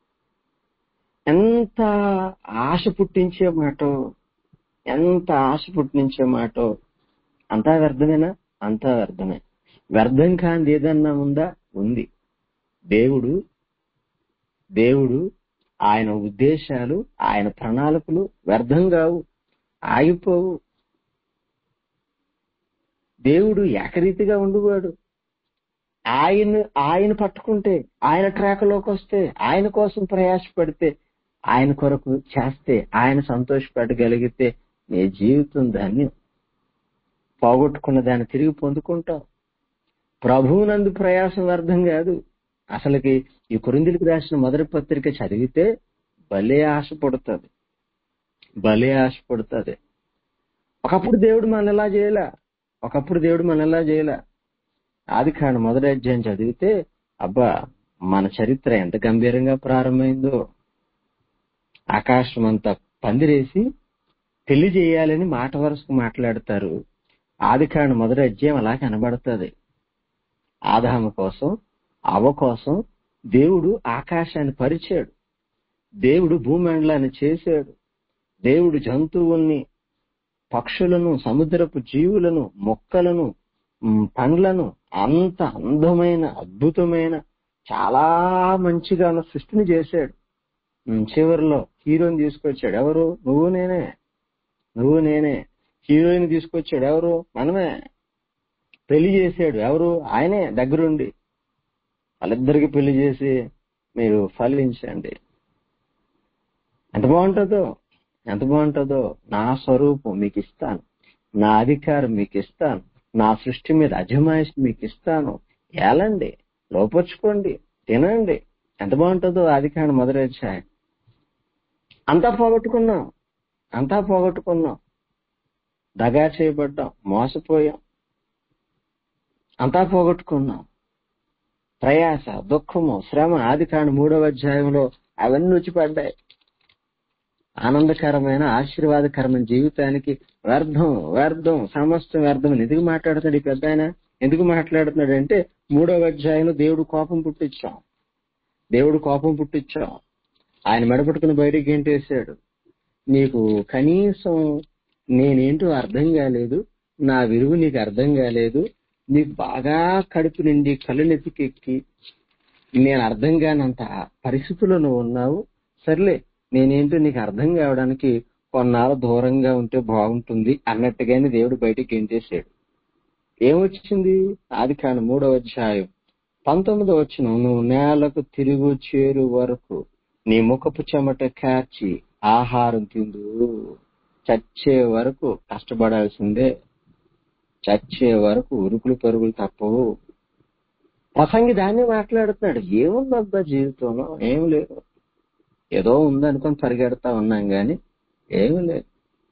S1: ఎంత ఆశ పుట్టించే మాటో ఎంత ఆశ పుట్టించే మాటో అంతా వ్యర్థమేనా అంతా వ్యర్థమే వ్యర్థం కానిది ఏదన్నా ఉందా ఉంది దేవుడు దేవుడు ఆయన ఉద్దేశాలు ఆయన ప్రణాళికలు వ్యర్థం కావు ఆగిపోవు దేవుడు ఏకరీతిగా ఉండువాడు ఆయన ఆయన పట్టుకుంటే ఆయన ట్రాక్లోకి వస్తే ఆయన కోసం ప్రయాసపడితే ఆయన కొరకు చేస్తే ఆయన సంతోషపెట్టగలిగితే నీ జీవితం ధన్యం పోగొట్టుకున్న దాన్ని తిరిగి పొందుకుంటావు ప్రభువునందు ప్రయాసం వ్యర్థం కాదు అసలుకి ఈ కొరిందులకు రాసిన మొదటి పత్రిక చదివితే భలే ఆశ పడుతుంది భలే ఆశ పడుతుంది ఒకప్పుడు దేవుడు మన ఎలా చేయలే ఒకప్పుడు దేవుడు మన ఎలా చేయలే ఆది కాండ మొదటి అధ్యాయం చదివితే అబ్బా మన చరిత్ర ఎంత గంభీరంగా ప్రారంభమైందో ఆకాశం అంతా పందిరేసి పెళ్లి చేయాలని మాట వరుసకు మాట్లాడతారు ఆది కాండ మొదటి అధ్యాయం అలా కనబడుతుంది ఆదాము కోసం అవ కోసం దేవుడు ఆకాశాన్ని పరిచాడు దేవుడు భూమండలాన్ని చేశాడు దేవుడు జంతువుల్ని పక్షులను సముద్రపు జీవులను మొక్కలను ఉమ్, పండ్లను అంత అందమైన అద్భుతమైన చాలా మంచిగా ఉన్న సృష్టిని చేశాడు ఉమ్, చివరిలో హీరోని తీసుకొచ్చాడు ఎవరు నువ్వు నేనే నువ్వు నేనే హీరోయిన్ తీసుకొచ్చాడు ఎవరు మనమే పెళ్లి చేశాడు ఎవరు ఆయనే దగ్గరుండి వాళ్ళిద్దరికి పెళ్లి చేసి మీరు ఫలించండి ఎంత బాగుంటుందో ఎంత బాగుంటుందో నా స్వరూపం మీకు ఇస్తాను నా అధికారం మీకు ఇస్తాను నా సృష్టి మీద అజమాయిషి మీకు ఇస్తాను ఏలండి లోపరుచుకోండి తినండి ఎంత బాగుంటుందో అధికారం మొదటి అధ్యాయం అంతా పోగొట్టుకున్నాం అంతా పోగొట్టుకున్నాం దగా చేయబడ్డాం మోసపోయాం అంతా పోగొట్టుకున్నాం ప్రయాస దుఃఖము శ్రమ ఆది కాండ మూడవ అధ్యాయంలో అవన్నీ వచ్చిపడ్డాయి ఆనందకరమైన ఆశీర్వాదకరమైన జీవితానికి వ్యర్థం వ్యర్థం సమస్తం వ్యర్థం అని ఎందుకు మాట్లాడుతున్నాడు ఈ పెద్ద ఆయన ఎందుకు మాట్లాడుతున్నాడు అంటే మూడవ అధ్యాయంలో దేవుడు కోపం పుట్టించాం దేవుడు కోపం పుట్టించాం ఆయన మెడపట్టుకుని బయటికి గెంటేశాడు నీకు కనీసం నేనేంటో అర్థం కాలేదు నా విలువ నీకు అర్థం కాలేదు నీకు బాగా కడుపు నిండి కళ్ళు నెత్తికెక్కి నేను అర్థం కానంత పరిస్థితుల్లో నువ్వు ఉన్నావు సర్లే నేనేంటో నీకు అర్థం కావడానికి కొన్నాళ్ళు దూరంగా ఉంటే బాగుంటుంది అన్నట్టుగానే దేవుడు బయటికి గెంటేశాడు ఏమొచ్చింది ఆది కాను మూడవ అధ్యాయం పంతొమ్మిదో వచ్చిన నువ్వు నేలకు తిరుగు చేరు వరకు నీ ముఖపు చెమట కార్చి ఆహారం తిందు చచ్చే వరకు కష్టపడాల్సిందే చచ్చే వరకు ఉరుకులు పరుగులు తప్పవు ప్రసంగి దాన్ని మాట్లాడుతున్నాడు ఏముందబ్బా జీవితంలో ఏం లేదు ఏదో ఉందనుకొని పరిగెడతా ఉన్నాం గాని ఏమీ లేదు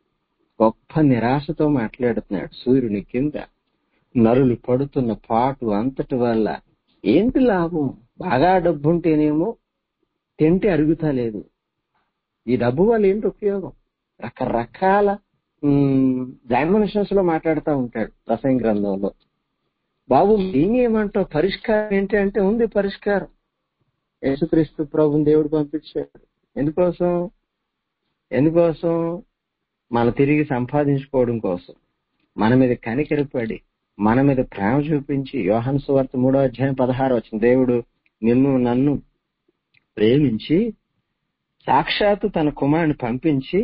S1: గొప్ప నిరాశతో మాట్లాడుతున్నాడు సూర్యుని కింద నరులు పడుతున్న పాటు అంతటి వల్ల ఏంటి లాభం బాగా డబ్బు ఉంటేనేమో తింటే అరుగుతా లేదు ఈ డబ్బు వల్ల ఏంటి ఉపయోగం రకరకాల డైమెన్షన్స్ లో మాట్లాడుతూ ఉంటాడు రసాయన గ్రంథంలో బాబు నేనేమంటావు పరిష్కారం ఏంటి అంటే ఉంది పరిష్కారం యేసుక్రీస్తు ప్రభుని దేవుడు పంపించాడు ఎందుకోసం ఎందుకోసం మన తిరిగి సంపాదించుకోవడం కోసం మన మీద కనికరపడి మన మీద ప్రేమ చూపించి యోహన్ సువార్త మూడో అధ్యాయం పదహారు వచ్చిన దేవుడు నిన్ను నన్ను ప్రేమించి సాక్షాత్తు తన కుమారుని పంపించి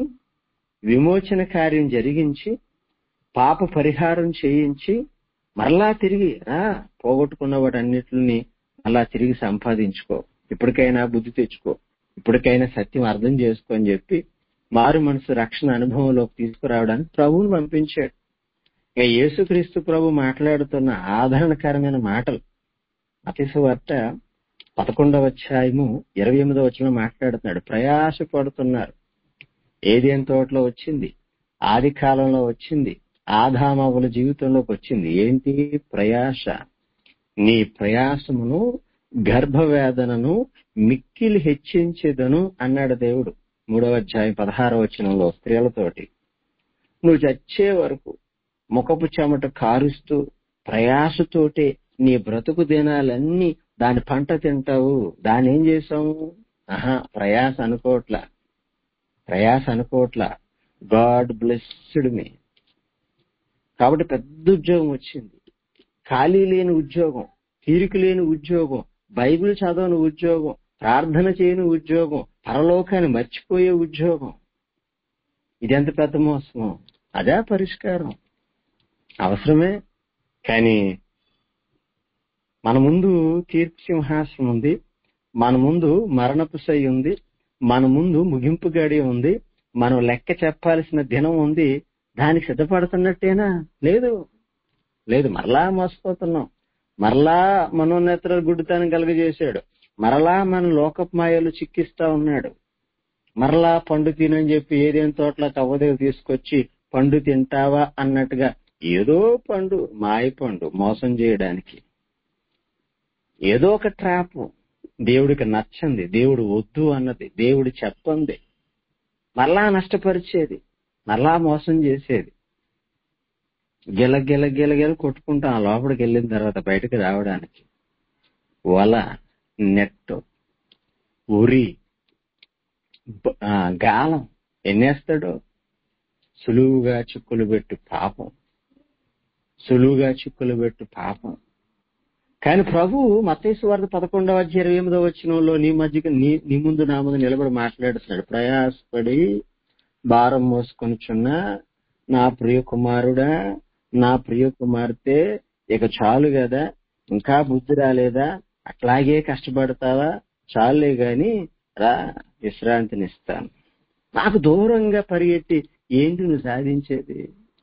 S1: విమోచన కార్యం జరిగించి పాప పరిహారం చేయించి మరలా తిరిగి రా పోగొట్టుకున్న వాటన్నిటిని మళ్ళా తిరిగి సంపాదించుకో ఇప్పటికైనా బుద్ధి తెచ్చుకో ఇప్పటికైనా సత్యం అర్థం చేసుకో అని చెప్పి మారు మనసు రక్షణ అనుభవంలోకి తీసుకురావడానికి ప్రభువుని పంపించాడు ఇక యేసుక్రీస్తు ప్రభు మాట్లాడుతున్న ఆదరణకరమైన మాటలు అతిశవార్త పదకొండవ అధ్యాయము ఇరవై ఎనిమిదవ వచ్చిన మాట్లాడుతున్నాడు ప్రయాస పడుతున్నారు ఏదేం తోటలో వచ్చింది ఆది కాలంలో వచ్చింది ఆదామవుల జీవితంలోకి వచ్చింది ఏంటి ప్రయాస నీ ప్రయాసమును గర్భవేదనను మిక్కిలి హెచ్చించేదను అన్నాడు దేవుడు మూడవ అధ్యాయం పదహారవ వచనంలో స్త్రీలతోటి నువ్వు చచ్చే వరకు ముఖపు చెమట కారుస్తూ ప్రయాసతోటే నీ బ్రతుకు దినాలన్నీ దాని పంట తింటావు దాని ఏం చేసావు ఆహా ప్రయాస అనుకోవట్లా ప్రయాస అనుకోవట్లా గాడ్ బ్లెస్డ్ మీ కాబట్టి పెద్ద ఉద్యోగం వచ్చింది ఖాళీ లేని ఉద్యోగం తీరిక లేని ఉద్యోగం బైబిల్ చదవని ఉద్యోగం ప్రార్థన చేయని ఉద్యోగం పరలోకాన్ని మర్చిపోయే ఉద్యోగం ఇదెంత పెద్ద మోసమో అదే పరిష్కారం అవసరమే కానీ మన ముందు తీర్పు సింహాసనం ఉంది మన ముందు మరణపు సై ఉంది మన ముందు ముగింపు గడి ఉంది మనం లెక్క చెప్పాల్సిన దినం ఉంది దానికి సిద్ధపడుతున్నట్టేనా లేదు లేదు మరలా మోసపోతున్నాం మరలా మనోనేత్ర గుడ్డితనం కలుగజేశాడు మరలా మన లోకపు మాయలు చిక్కిస్తా ఉన్నాడు మరలా పండు తినని చెప్పి ఏదేం తోటలో కవ్వదేవి తీసుకొచ్చి పండు తింటావా అన్నట్టుగా ఏదో పండు మాయ పండు మోసం చేయడానికి ఏదో ఒక ట్రాప్ దేవుడికి నచ్చంది దేవుడు వద్దు అన్నది దేవుడు చెప్పంది మరలా నష్టపరిచేది మరలా మోసం చేసేది గిల గిల గిల గిల కొట్టుకుంటాం ఆ లోపలికి వెళ్ళిన తర్వాత బయటకు రావడానికి వల నెట్ ఉరి బ- ఆ, గాలం ఎన్నేస్తాడు సులువుగా చిక్కులు పెట్టు పాపం సులువుగా చిక్కులు పెట్టు పాపం కానీ ప్రభు మతేసు వార్త పదకొండవ అధ్యాయం ఇరవై ఎనిమిదవ వచ్చినంలో నీ మధ్యకి నీ నీ ముందు నా ముందు నిలబడి మాట్లాడుతున్నాడు ప్రయాసపడి భారం మోసుకొనిచున్న నా ప్రియ కుమారుడా నా ప్రియ కుమార్తె ఇక చాలు కదా ఇంకా బుద్ధి రాలేదా అట్లాగే కష్టపడతావా చాలులే గాని రా విశ్రాంతినిస్తాను నాకు దూరంగా పరిగెత్తి ఏంటి నువ్వు సాధించేది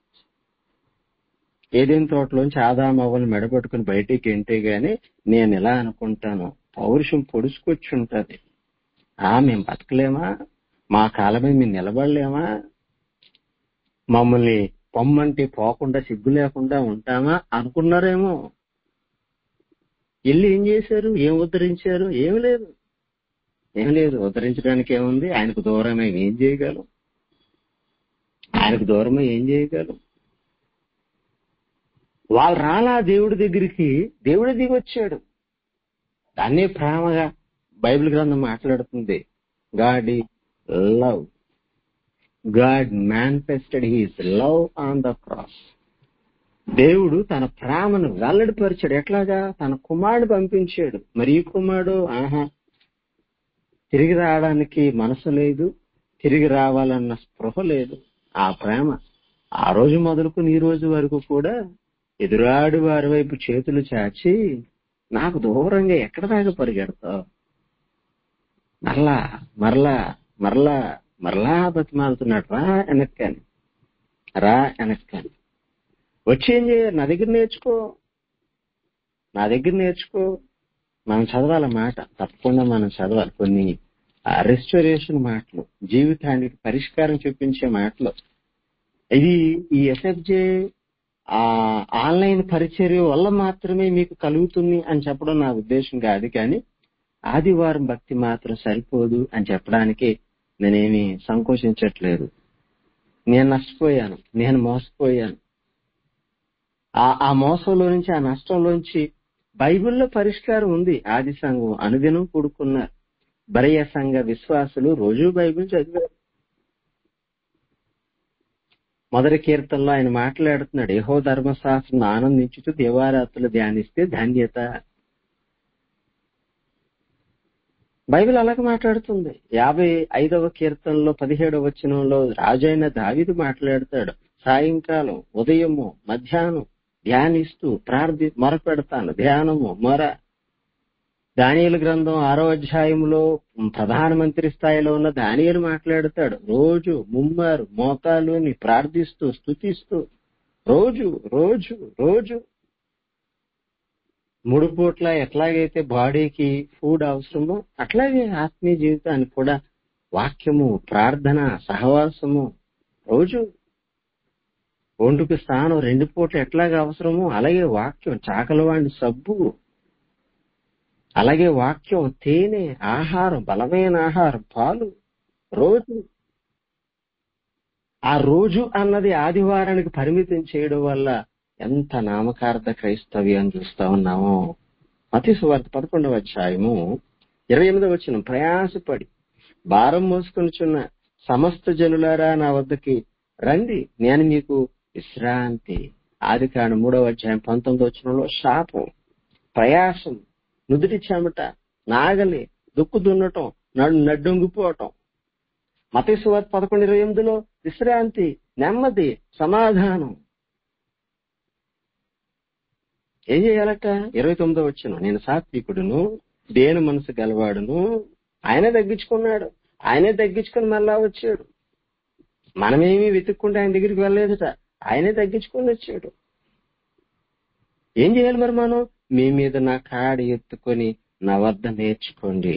S1: ఏదేం తోటలోంచి ఆదామవ్వని మెడపట్టుకుని బయటికి ఏంటే గాని నేను ఇలా అనుకుంటాను పౌరుషం పొడుచుకొచ్చి ఉంటది ఆ మేము బతకలేమా మా కాలమే మేము నిలబడలేమా మమ్మల్ని పొమ్మంటే పోకుండా సిగ్గు లేకుండా ఉంటామా అనుకున్నారేమో వెళ్ళి ఏం చేశారు ఏం ఉద్ధరించారు ఏం లేదు ఏం లేదు ఉద్ధరించడానికి ఏముంది ఆయనకు దూరమే ఏం చేయగలం ఆయనకు దూరమే ఏం చేయగలం వాళ్ళు రాలా దేవుడి దగ్గరికి దేవుడి దిగి వచ్చాడు దాన్నే ప్రేమగా బైబిల్ గ్రంథం మాట్లాడుతుంది God love God manifested his love on the cross దేవుడు తన ప్రేమను వెల్లడిపరిచాడు ఎట్లాగా తన కుమారుడు పంపించాడు మరి ఈ కుమారుడు ఆహా తిరిగి రావడానికి మనసు లేదు తిరిగి రావాలన్న స్పృహ లేదు ఆ ప్రేమ ఆ రోజు మొదలుకుని ఈ రోజు వరకు కూడా ఎదురాడు వారి వైపు చేతులు చాచి నాకు దూరంగా ఎక్కడ దాకా పరిగెడతావు మరలా మరలా మరలా మరలా బతిమాలుతున్నాడు రా వెనక్కని రా వెనక్కని వచ్చి ఏం చేయాలి నా దగ్గర నేర్చుకో నా దగ్గర నేర్చుకో మనం చదవాలి మాట తప్పకుండా మనం చదవాలి కొన్ని రెస్టోరేషన్ మాటలు జీవితానికి పరిష్కారం చూపించే మాటలు ఇది ఈ ఎస్ఎఫ్జే ఆ ఆన్లైన్ పరిచర్య వల్ల మాత్రమే మీకు కలుగుతుంది అని చెప్పడం నా ఉద్దేశం కాదు కానీ ఆదివారం భక్తి మాత్రం సరిపోదు అని చెప్పడానికి నేనేమి సంకోచించట్లేదు నేను నష్టపోయాను నేను మోసపోయాను ఆ ఆ మోసంలో నుంచి ఆ నష్టంలోంచి బైబిల్లో పరిష్కారం ఉంది ఆది సంఘం అనుదినం కూడుకున్నారు బరయ సంఘ విశ్వాసులు రోజు బైబిల్ చదివారు మొదటి కీర్తనలో ఆయన మాట్లాడుతున్నాడు యహో ధర్మశాస్త్రం ఆనందించుతూ దేవారాత్రులు ధ్యానిస్తే ధాన్యత బైబిల్ అలాగే మాట్లాడుతుంది యాభై ఐదవ కీర్తనలో పదిహేడవ వచనంలో రాజైన దావిదు మాట్లాడతాడు సాయంకాలం ఉదయము మధ్యాహ్నం ధ్యానిస్తూ ప్రార్థి మొరపెడతాను ధ్యానము మొర దానియలు గ్రంథం ఆరో అధ్యాయంలో ప్రధానమంత్రి స్థాయిలో ఉన్న దానియలు మాట్లాడతాడు రోజు ముమ్మారు మోకాలుని ప్రార్థిస్తూ స్తుతిస్తూ రోజు రోజు రోజు మూడు పూట్ల ఎట్లాగైతే బాడీకి ఫుడ్ అవసరమో అట్లాగే ఆత్మీయ జీవితానికి కూడా వాక్యము ప్రార్థన సహవాసము రోజు ఒండుకు స్థానం రెండు పూట్ల ఎట్లాగ అవసరమో అలాగే వాక్యం చాకలవాణి సబ్బు అలాగే వాక్యం తేనె ఆహారం బలమైన ఆహారం పాలు రోజు ఆ రోజు అన్నది ఆదివారానికి పరిమితం చేయడం వల్ల ఎంత నామకార్థ క్రైస్తవ్యం చూస్తా ఉన్నామో మతి సువార్త పదకొండవ అధ్యాయము ఇరవై ఎనిమిదవ వచ్చిన ప్రయాసపడి భారం మోసుకొనిచున్న సమస్త జనులారా నా వద్దకి రండి నేను మీకు విశ్రాంతి ఆది కాండ మూడవ అధ్యాయం పంతొమ్మిది వచ్చినలో శాపం ప్రయాసం నుదుటి చెమట నాగలి దుక్కు దున్నటం నడు నడ్డొంగిపోవటం మతేశ్వర్ పదకొండు ఇరవై ఎనిమిదిలో విశ్రాంతి నెమ్మది సమాధానం ఏం చేయాలట ఇరవై తొమ్మిదో వచ్చిన నేను సాత్వికుడును దేని మనసు గలవాడును ఆయనే తగ్గించుకున్నాడు ఆయనే తగ్గించుకుని మళ్ళా వచ్చాడు మనమేమి వెతుక్కుంటే ఆయన దగ్గరికి వెళ్ళలేదుట ఆయనే తగ్గించుకొని వచ్చాడు ఏం చేయాలి మరి మనం మీ మీద నా కాడి ఎత్తుకొని నా వద్ద నేర్చుకోండి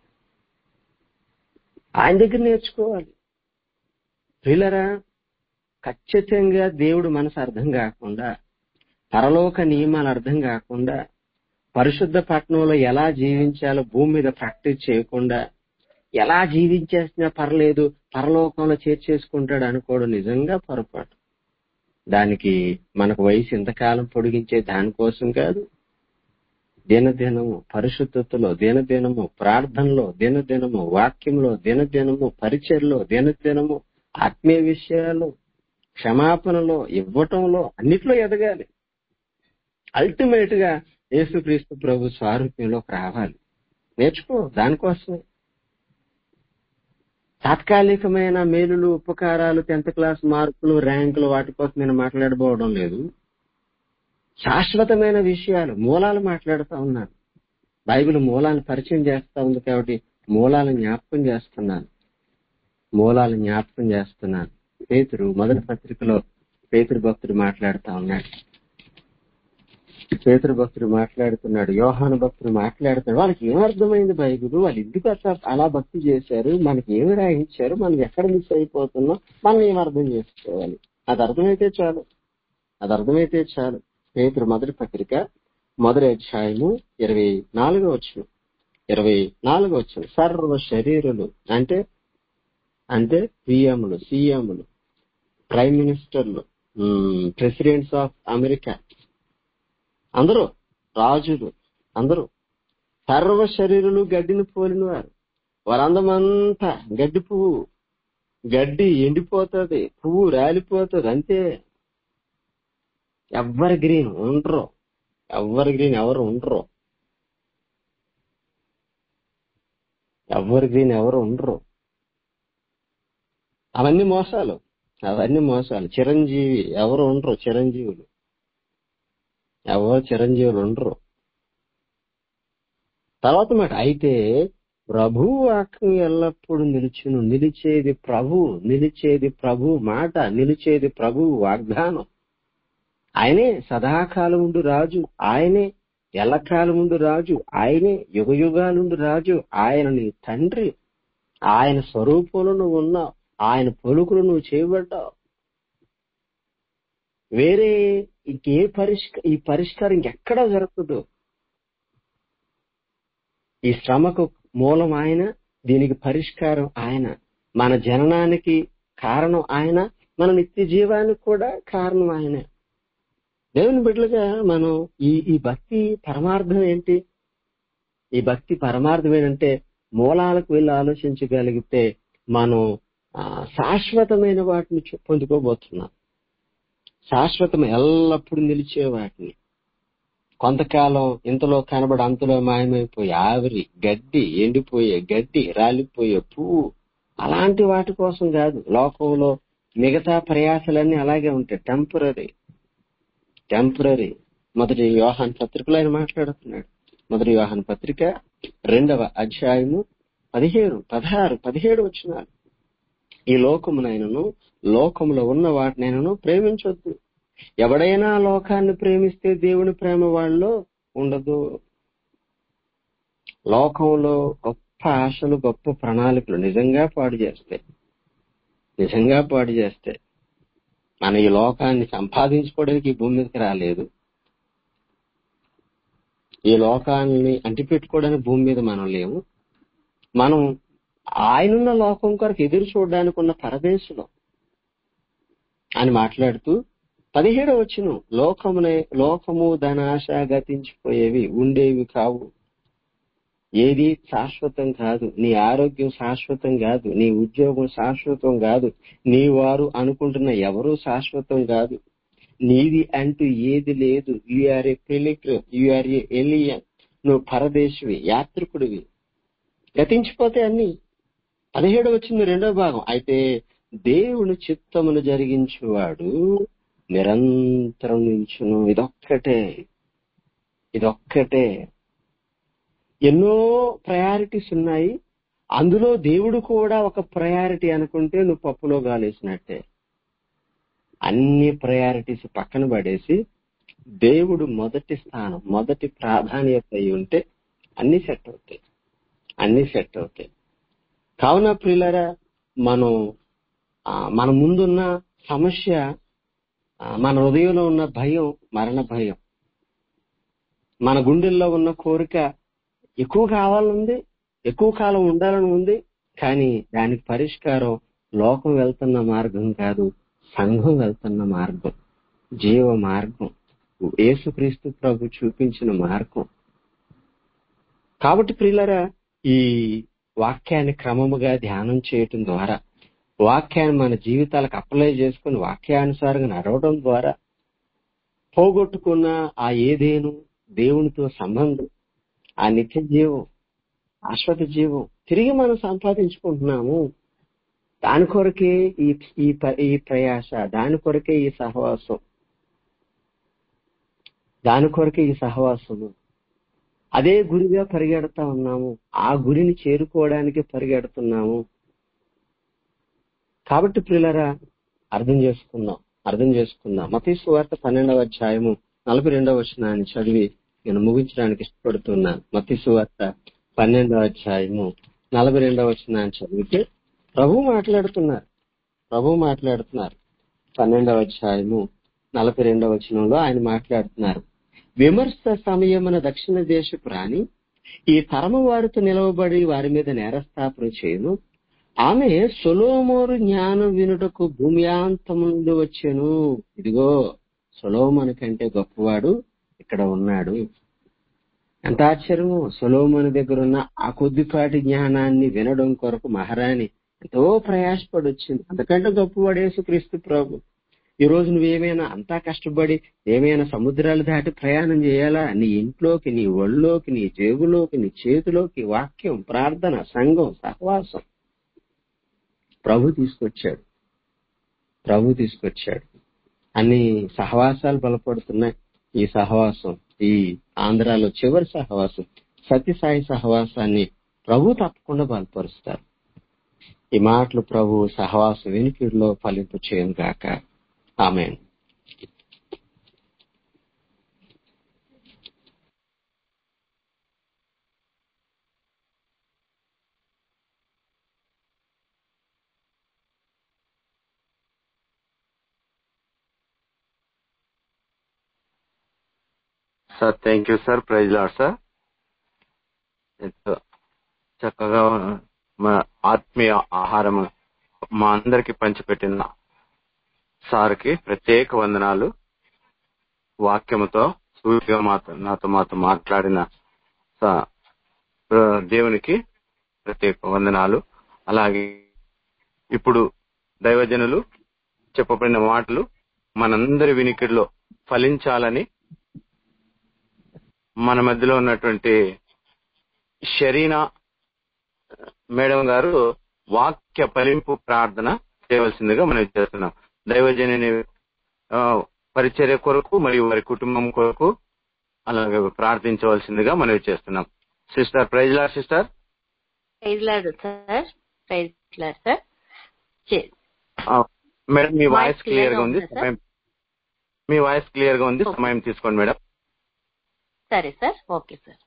S1: ఆయన దగ్గర నేర్చుకోవాలి పిల్లరా ఖచ్చితంగా దేవుడు మనసు అర్థం కాకుండా పరలోక నియమాలు అర్థం కాకుండా పరిశుద్ధ పట్టణంలో ఎలా జీవించాలో భూమి మీద ప్రాక్టీస్ చేయకుండా ఎలా జీవించేసినా పర్లేదు పరలోకంలో చేర్చేసుకుంటాడు అనుకోవడం నిజంగా పొరపాటు దానికి మనకు వయసు ఇంతకాలం పొడిగించే దానికోసం కాదు దినదినము పరిశుద్ధతలో దినదినము ప్రార్థనలో దినదినము వాక్యంలో దినదినము పరిచయలో దినదినము ఆత్మీయ విషయాలు క్షమాపణలో ఇవ్వటంలో అన్నిట్లో ఎదగాలి అల్టిమేట్ గా యేసుక్రీస్తు ప్రభు స్వారూప్యంలోకి రావాలి నేర్చుకో దానికోసమే తాత్కాలికమైన మేలులు ఉపకారాలు టెన్త్ క్లాస్ మార్కులు ర్యాంకులు వాటి కోసం నేను మాట్లాడబోవడం లేదు శాశ్వతమైన విషయాలు మూలాలు మాట్లాడుతా ఉన్నాను బైబిల్ మూలాలను పరిచయం చేస్తా ఉంది కాబట్టి మూలాలను జ్ఞాపకం చేస్తున్నాను మూలాలను జ్ఞాపకం చేస్తున్నాను పేతురు మొదటి పత్రికలో పేతురు భక్తుడు మాట్లాడుతా ఉన్నాడు పేతురు భక్తుడు మాట్లాడుతున్నాడు యోహాను భక్తుడు మాట్లాడుతున్నాడు వాళ్ళకి ఏం అర్థమైంది బైబిల్ వాళ్ళు ఎందుకు అట్లా అలా భక్తి చేశారు మనకి ఏమి రాయించారు మనం ఎక్కడ మిస్ అయిపోతున్నాం మనం ఏం అర్థం చేసుకోవాలి అది అర్థమైతే చాలు అది అర్థమైతే చాలు పేతురు మొదటి పత్రిక మొదటి అధ్యాయము ఇరవై నాలుగో వచ్చిన ఇరవై నాలుగో వచ్చిన సర్వ శరీరులు అంటే అంటే పిఎంలు సీఎంలు ప్రైమ్ మినిస్టర్లు ప్రెసిడెంట్స్ ఆఫ్ అమెరికా అందరూ రాజులు అందరూ సర్వ శరీరులు గడ్డిని పోలిన వారు వారందమంతా గడ్డి పువ్వు గడ్డి ఎండిపోతుంది పువ్వు రాలిపోతుంది అంతే ఎవ్వరి గ్రీన్ ఉండరు ఎవ్వరి గ్రీన్ ఎవరు ఉండరు ఎవ్వరి గ్రీన్ ఎవరు ఉండరు అవన్నీ మోసాలు అవన్నీ మోసాలు చిరంజీవి ఎవరు ఉండరు చిరంజీవులు ఎవరు చిరంజీవులు ఉండరు తర్వాత మాట అయితే ప్రభు వాక్యం ఎల్లప్పుడూ నిలుచును నిలిచేది ప్రభు నిలిచేది ప్రభు మాట నిలిచేది ప్రభు వాగ్దానం ఆయనే సదాకాలముండు రాజు ఆయనే ఎల్లకాలముండు రాజు ఆయనే యుగ యుగాలుండు రాజు ఆయన నీ తండ్రి ఆయన స్వరూపంలో నువ్వు ఉన్నావు ఆయన పలుకులు నువ్వు చేయబడ్డావు వేరే ఇంకే పరిష్క ఈ పరిష్కారం ఇంకెక్కడా జరగదు ఈ శ్రమకు మూలం ఆయన దీనికి పరిష్కారం ఆయన మన జననానికి కారణం ఆయన మన నిత్య జీవానికి కూడా కారణం ఆయనే దేవుని బిడ్డలుగా మనం ఈ ఈ భక్తి పరమార్థం ఏంటి ఈ భక్తి పరమార్థం ఏంటంటే మూలాలకు వెళ్ళి ఆలోచించగలిగితే మనం ఆ, శాశ్వతమైన వాటిని చూ- పొందుకోబోతున్నాం శాశ్వతం ఎల్లప్పుడూ నిలిచే వాటిని కొంతకాలం ఇంతలో కనబడి అంతలో మాయమైపోయి ఆవిరి గడ్డి ఎండిపోయే గడ్డి రాలిపోయే పువ్వు అలాంటి వాటి కోసం కాదు లోకంలో మిగతా ప్రయాసాలన్నీ అలాగే ఉంటాయి టెంపరీ టెంపరీ మొదటి వ్యవహాన్ పత్రికలో ఆయన మాట్లాడుతున్నాడు మొదటి వ్యవహాన్ పత్రిక రెండవ అధ్యాయము పదిహేడు పదహారు పదిహేడు వచ్చినారు ఈ లోకమునైనను లోకములో ఉన్న వాటినైనను ప్రేమించొద్దు ఎవడైనా లోకాన్ని ప్రేమిస్తే దేవుని ప్రేమ వాళ్ళలో ఉండదు లోకంలో గొప్ప ఆశలు గొప్ప ప్రణాళికలు నిజంగా పాడు చేస్తాయి నిజంగా పాడు చేస్తాయి మన ఈ లోకాన్ని సంపాదించుకోవడానికి ఈ భూమి మీదకి రాలేదు ఈ లోకాన్ని అంటిపెట్టుకోవడానికి భూమి మీద మనం లేము మనం ఆయనున్న లోకం కొరకు ఎదురు చూడడానికి ఉన్న పరదేశులో అని మాట్లాడుతూ పదిహేడు వచ్చును లోకమునే లోకము ధనాశ గతించిపోయేవి ఉండేవి కావు ఏది శాశ్వతం కాదు నీ ఆరోగ్యం శాశ్వతం కాదు నీ ఉద్యోగం శాశ్వతం కాదు నీ వారు అనుకుంటున్న ఎవరు శాశ్వతం కాదు నీది అంటూ ఏది లేదు you are a pilgrim you are a alien నువ్వు పరదేశివి యాత్రికుడివి గతించిపోతే అన్ని పదిహేడు వచ్చింది రెండో భాగం అయితే దేవుని చిత్తమును జరిగించువాడు నిరంతరం నిల్చును ఇదొక్కటే ఇది ఒక్కటే ఎన్నో ప్రయారిటీస్ ఉన్నాయి అందులో దేవుడు కూడా ఒక ప్రయారిటీ అనుకుంటే నువ్వు పప్పులో గాలేసినట్టే అన్ని ప్రయారిటీస్ పక్కన పడేసి దేవుడు మొదటి స్థానం మొదటి ప్రాధాన్యత అయి ఉంటే అన్ని సెట్ అవుతాయి అన్ని సెట్ అవుతాయి కావున ప్రియులరా మనం ఆ, మన ముందున్న సమస్య ఆ, మన హృదయంలో ఉన్న భయం మరణ భయం మన గుండెల్లో ఉన్న కోరిక ఎక్కువ కావాలనుంది ఎక్కువ కాలం ఉండాలని ఉంది కానీ దానికి పరిష్కారం లోకం వెళ్తున్న మార్గం కాదు సంఘం వెళ్తున్న మార్గం జీవ మార్గం యేసుక్రీస్తు ప్రభు చూపించిన మార్గం కాబట్టి ప్రియులరా ఈ వాక్యాన్ని క్రమముగా ధ్యానం చేయటం ద్వారా వాక్యాన్ని మన జీవితాలకు అప్లై చేసుకుని వాక్యానుసారంగా నడవడం ద్వారా పోగొట్టుకున్న ఆ ఏదేను దేవునితో సంబంధం ఆ నిత్య జీవం శాశ్వత జీవం తిరిగి మనం సంపాదించుకుంటున్నాము దాని కొరకే ఈ ఈ ప- ఈ ప్రయాస దాని కొరకే ఈ సహవాసం దాని కొరకే ఈ సహవాసము అదే గురిగా పరిగెడతా ఉన్నాము ఆ గురిని చేరుకోవడానికి పరిగెడుతున్నాము కాబట్టి ప్రియులరా అర్థం చేసుకుందాం అర్థం చేసుకుందాం మతీ సువార్త పన్నెండవ అధ్యాయము నలభై రెండవ వచనాన్ని చదివి నేను ముగించడానికి ఇష్టపడుతున్నాను మతీ సువార్త పన్నెండవ అధ్యాయము నలభై రెండవ వచనాన్ని చదివితే ప్రభు మాట్లాడుతున్నారు ప్రభు మాట్లాడుతున్నారు పన్నెండవ అధ్యాయము నలభై రెండవ వచనంలో ఆయన మాట్లాడుతున్నారు విమర్శ సమయమున దక్షిణ దేశపు రాణి ఈ తరము వారితో నిలవబడి వారి మీద నేరస్థాపన చేయను ఆమె సొలోమోరు జ్ఞానం వినుటకు భూమ్యాంతము నుండి వచ్చెను ఇదిగో సొలోమోను కంటే గొప్పవాడు ఇక్కడ ఉన్నాడు ఎంత ఆశ్చర్యము సొలోమోను దగ్గర ఉన్న ఆ కొద్దిపాటి జ్ఞానాన్ని వినడం కొరకు మహారాణి ఎంతో ప్రయాసపడి వచ్చింది అంతకంటే గొప్పవాడు యేసుక్రీస్తు ప్రభు ఈ రోజు నువ్వేమైనా అంతా కష్టపడి ఏమైనా సముద్రాలు దాటి ప్రయాణం చేయాలా నీ ఇంట్లోకి నీ ఒళ్ళోకి నీ జేబులోకి నీ చేతిలోకి వాక్యం ప్రార్థన సంఘం సహవాసం ప్రభు తీసుకొచ్చాడు ప్రభు తీసుకొచ్చాడు అన్ని సహవాసాలు బలపడుతున్నాయి ఈ సహవాసం ఈ ఆంధ్రాలో చివరి సహవాసం సత్యసాయి సహవాసాన్ని ప్రభు తప్పకుండా బలపరుస్తారు ఈ మాటలు ప్రభు సహవాసం వెనుకలో ఫలింపు చేయను గాక ఆమె
S4: sir thank you sir praise Lord sir ఎంతో చక్కగా మా ఆత్మీయ ఆహారం మా అందరికి పంచిపెట్టిన సార్కి ప్రత్యేక వందనాలు వాక్యముతో సూటిగా మాతో నాతో మాతో మాట్లాడిన సా- ప్ర- దేవునికి ప్రత్యేక వందనాలు అలాగే ఇప్పుడు దైవజనులు చెప్పబడిన మాటలు మనందరి వినికిడిలో ఫలించాలని మన మధ్యలో ఉన్నటువంటి షరీనా మేడం గారు వాక్య ఫలింపు ప్రార్థన చేయవలసిందిగా మనం చేస్తున్నాం దైవజనుని ఆ, పరిచర్య కొరకు మరియు వారి కుటుంబం కొరకు అలాగే ప్రార్థించవలసిందిగా మనం చేస్తున్నాం sister praise Lord sister
S5: praise Lord sir praise Lord sir చే-
S4: మేడం మీ
S5: Voice
S4: వాయిస్
S5: clear
S4: క్లియర్
S5: గా
S4: గా ఉంది
S5: ఉందా, సార్?
S4: సమయం మీ వాయిస్ క్లియర్ గా ఉంది
S5: Okay.
S4: సమయం తీసుకోండి మేడం
S5: సరే సార్ ఓకే సార్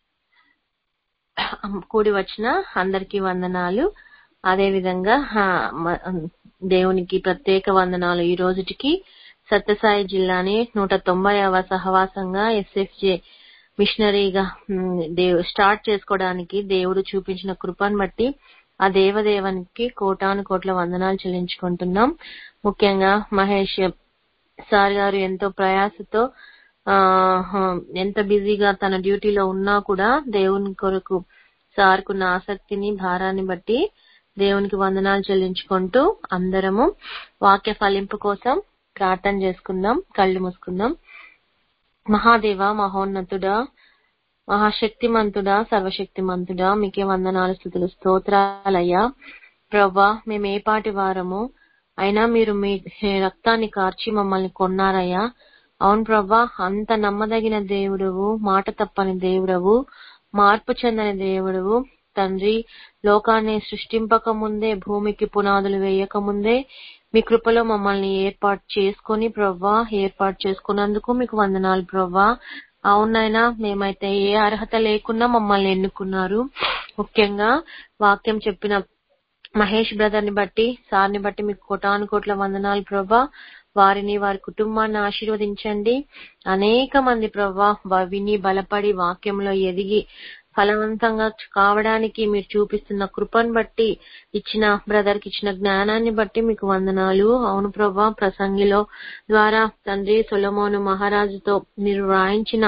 S5: కూడి వచ్చిన అందరికీ వందనాలు అదే విధంగా ఆ, మ- దేవునికి ప్రత్యేక వందనాలు ఈ రోజుటికి సత్యసాయి జిల్లాని నూట తొంభైవ సహవాసంగా ఎస్ఎఫ్జే మిషనరీగా ఉమ్, దేవు స్టార్ట్ చేసుకోవడానికి దేవుడు చూపించిన కృపను బట్టి ఆ దేవదేవానికి కోటాను కోట్ల వందనాలు చెల్లించుకుంటున్నాం ముఖ్యంగా మహేష్ సార్ గారు ఎంతో ప్రయాసతో ఆ ఎంత బిజీగా తన డ్యూటీలో ఉన్నా కూడా దేవుని కొరకు సార్కున్న ఆసక్తిని భారాన్ని బట్టి దేవునికి వందనాలు చెల్లించుకుంటూ అందరము వాక్య ఫలింపు కోసం ప్రార్థన చేసుకుందాం కళ్ళు మూసుకుందాం మహాదేవ మహోన్నతుడా మహాశక్తిమంతుడా సర్వశక్తిమంతుడా మీకే వందనాలు స్థుతులు స్తోత్రాలయ్యా ప్రభా మేము ఏ పాటి వారము అయినా మీరు మీ రక్తాన్ని కార్చి మమ్మల్ని కొన్నారయ్యా అవును ప్రభా అంత నమ్మదగిన దేవుడవు మాట తప్పని దేవుడవు మార్పు చెందని దేవుడవు తండ్రి లోకాన్ని సృష్టింపక ముందే భూమికి పునాదులు వేయక ముందే మీ కృపలో మమ్మల్ని ఏర్పాటు చేసుకొని ప్రవ్వా ఏర్పాటు చేసుకున్నందుకు మీకు వందనాలు ప్రవ్వా అవునైనా మేమైతే ఏ అర్హత లేకున్నా మమ్మల్ని ఎన్నుకున్నారు ముఖ్యంగా వాక్యం చెప్పిన మహేష్ బ్రదర్ ని బట్టి సార్ని బట్టి మీకు కోటాను కోట్ల వందనాలు ప్రభా వారిని వారి కుటుంబాన్ని ఆశీర్వదించండి అనేక మంది ప్రభా వా- విని బలపడి వాక్యంలో ఎదిగి ఫలవంతంగా కావడానికి మీరు చూపిస్తున్న కృపను బట్టి ఇచ్చిన బ్రదర్ కి ఇచ్చిన జ్ఞానాన్ని బట్టి మీకు వందనాలు అవును ప్రభా ప్రసంగిలో ద్వారా తండ్రి సొలమోను మహారాజుతో మీరు రాయించిన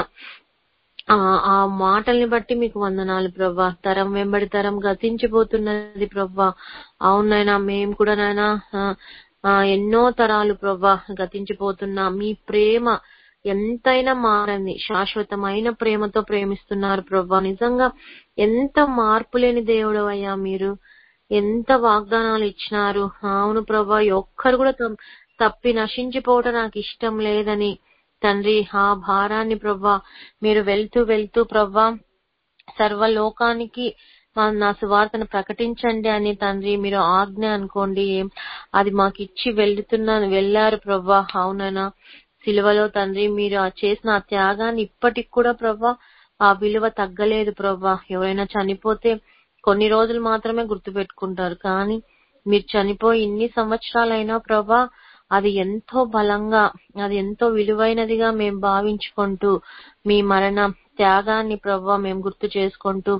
S5: ఆ ఆ మాటల్ని బట్టి మీకు వందనాలు ప్రవ్వా తరం వెంబడి తరం గతించిపోతున్నది ప్రవ్వా అవునైనా మేము కూడా నాయనా ఆ, ఆ, ఎన్నో తరాలు ప్రవ్వా గతించిపోతున్నా మీ ప్రేమ ఎంతైనా మారంది శాశ్వతమైన ప్రేమతో ప్రేమిస్తున్నారు ప్రవ్వా నిజంగా ఎంత మార్పు లేని దేవుడు అయ్యా మీరు ఎంత వాగ్దానాలు ఇచ్చినారు అవును ప్రభా ఈ ఒక్కరు కూడా తప్- తప్పి నశించిపోవటం నాకు ఇష్టం లేదని తండ్రి ఆ భారాన్ని ప్రవ్వా మీరు వెళ్తూ వెళ్తూ ప్రవ్వా సర్వలోకానికి మా- నా సువార్తను ప్రకటించండి అని తండ్రి మీరు ఆజ్ఞ అనుకోండి అది మాకు ఇచ్చి వెళ్తున్నాను వెళ్ళారు ప్రవ్వా అవునైనా సిలువలో తండ్రి మీరు ఆ చేసిన ఆ త్యాగాన్ని ఇప్పటికి కూడా ప్రవ్వా ఆ విలువ తగ్గలేదు ప్రవ్వా ఎవరైనా చనిపోతే కొన్ని రోజులు మాత్రమే గుర్తుపెట్టుకుంటారు కానీ మీరు చనిపోయి ఇన్ని సంవత్సరాలైనా ప్రభా అది ఎంతో బలంగా అది ఎంతో విలువైనదిగా మేము భావించుకుంటూ మీ మరణ త్యాగాన్ని ప్రభా మేము గుర్తు చేసుకుంటూ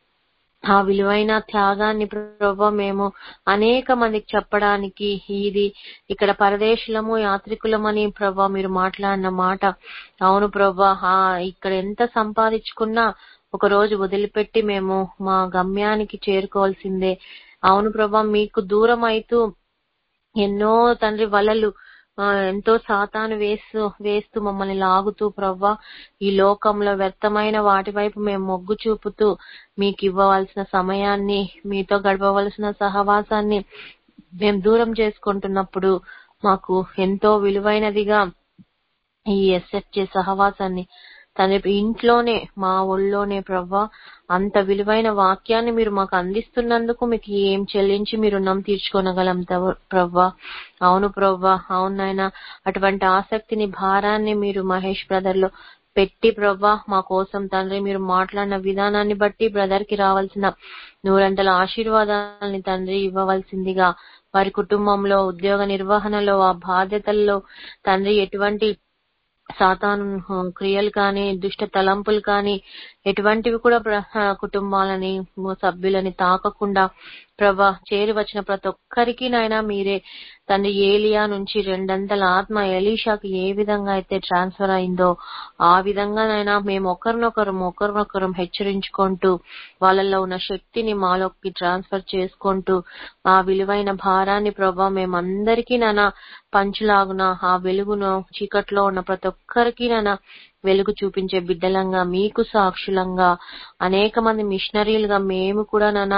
S5: ఆ విలువైన త్యాగాన్ని ప్రభా మేము అనేక మందికి చెప్పడానికి ఇది ఇక్కడ పరదేశులము యాత్రికులమని ప్రభా మీరు మాట్లాడిన మాట అవును ప్రభా ఆ ఇక్కడ ఎంత సంపాదించుకున్నా ఒక రోజు వదిలిపెట్టి మేము మా గమ్యానికి చేరుకోవాల్సిందే అవును ప్రభా మీకు దూరం అయితూ ఎన్నో తండ్రి వలలు ఆ, ఎంతో సాతాను వేస్తూ వేస్తూ మమ్మల్ని లాగుతూ ప్రవ్వా ఈ లోకంలో వ్యర్థమైన వాటి వైపు మేము మొగ్గు చూపుతూ మీకు ఇవ్వవలసిన సమయాన్ని మీతో గడపవలసిన సహవాసాన్ని మేము దూరం చేసుకుంటున్నప్పుడు మాకు ఎంతో విలువైనదిగా ఈ ఎస్ఎఫ్జే సహవాసాన్ని తన ఇంట్లోనే మా ఒళ్ళోనే ప్రవ్వా అంత విలువైన వాక్యాన్ని మీరు మాకు అందిస్తున్నందుకు మీకు ఏం చెల్లించి మీరు రుణం తీర్చుకోనగలం తవ- ప్రవ్వా అవును ప్రవ్వా అవును నాయనా అటువంటి ఆసక్తిని భారాన్ని మీరు మహేష్ బ్రదర్ లో పెట్టి ప్రవ్వా మా కోసం తండ్రి మీరు మాట్లాడిన విధానాన్ని బట్టి బ్రదర్ కి రావాల్సిన నూరంతల ఆశీర్వాదాలని తండ్రి ఇవ్వవలసిందిగా వారి కుటుంబంలో ఉద్యోగ నిర్వహణలో ఆ బాధ్యతల్లో తండ్రి ఎటువంటి సాతాను ఆ, క్రియలు కానీ దుష్ట తలంపులు కానీ ఎటువంటివి కూడా ప్ర- ఆ, కుటుంబాలని మ- సభ్యులని తాకకుండా ప్రభా చేరి వచ్చిన ప్రతి ఒక్కరికి నాయనా మీరే తండ్రి ఏలియా నుంచి రెండంతల ఆత్మ ఎలీషాకి ఏ విధంగా అయితే ట్రాన్స్ఫర్ అయిందో ఆ విధంగా నైనా మేము ఒకరినొకరం ఒకరినొకరం హెచ్చరించుకుంటూ వాళ్ళల్లో ఉన్న శక్తిని మాలోకి ట్రాన్స్ఫర్ చేసుకుంటూ ఆ విలువైన భారాన్ని ప్రభా మేమందరికీ నానా పంచులాగున ఆ వెలుగును చీకట్లో ఉన్న ప్రతి ఒక్కరికి నానా వెలుగు చూపించే బిడ్డలంగా మీకు సాక్షులంగా అనేక మంది మిషనరీలుగా మేము కూడా నానా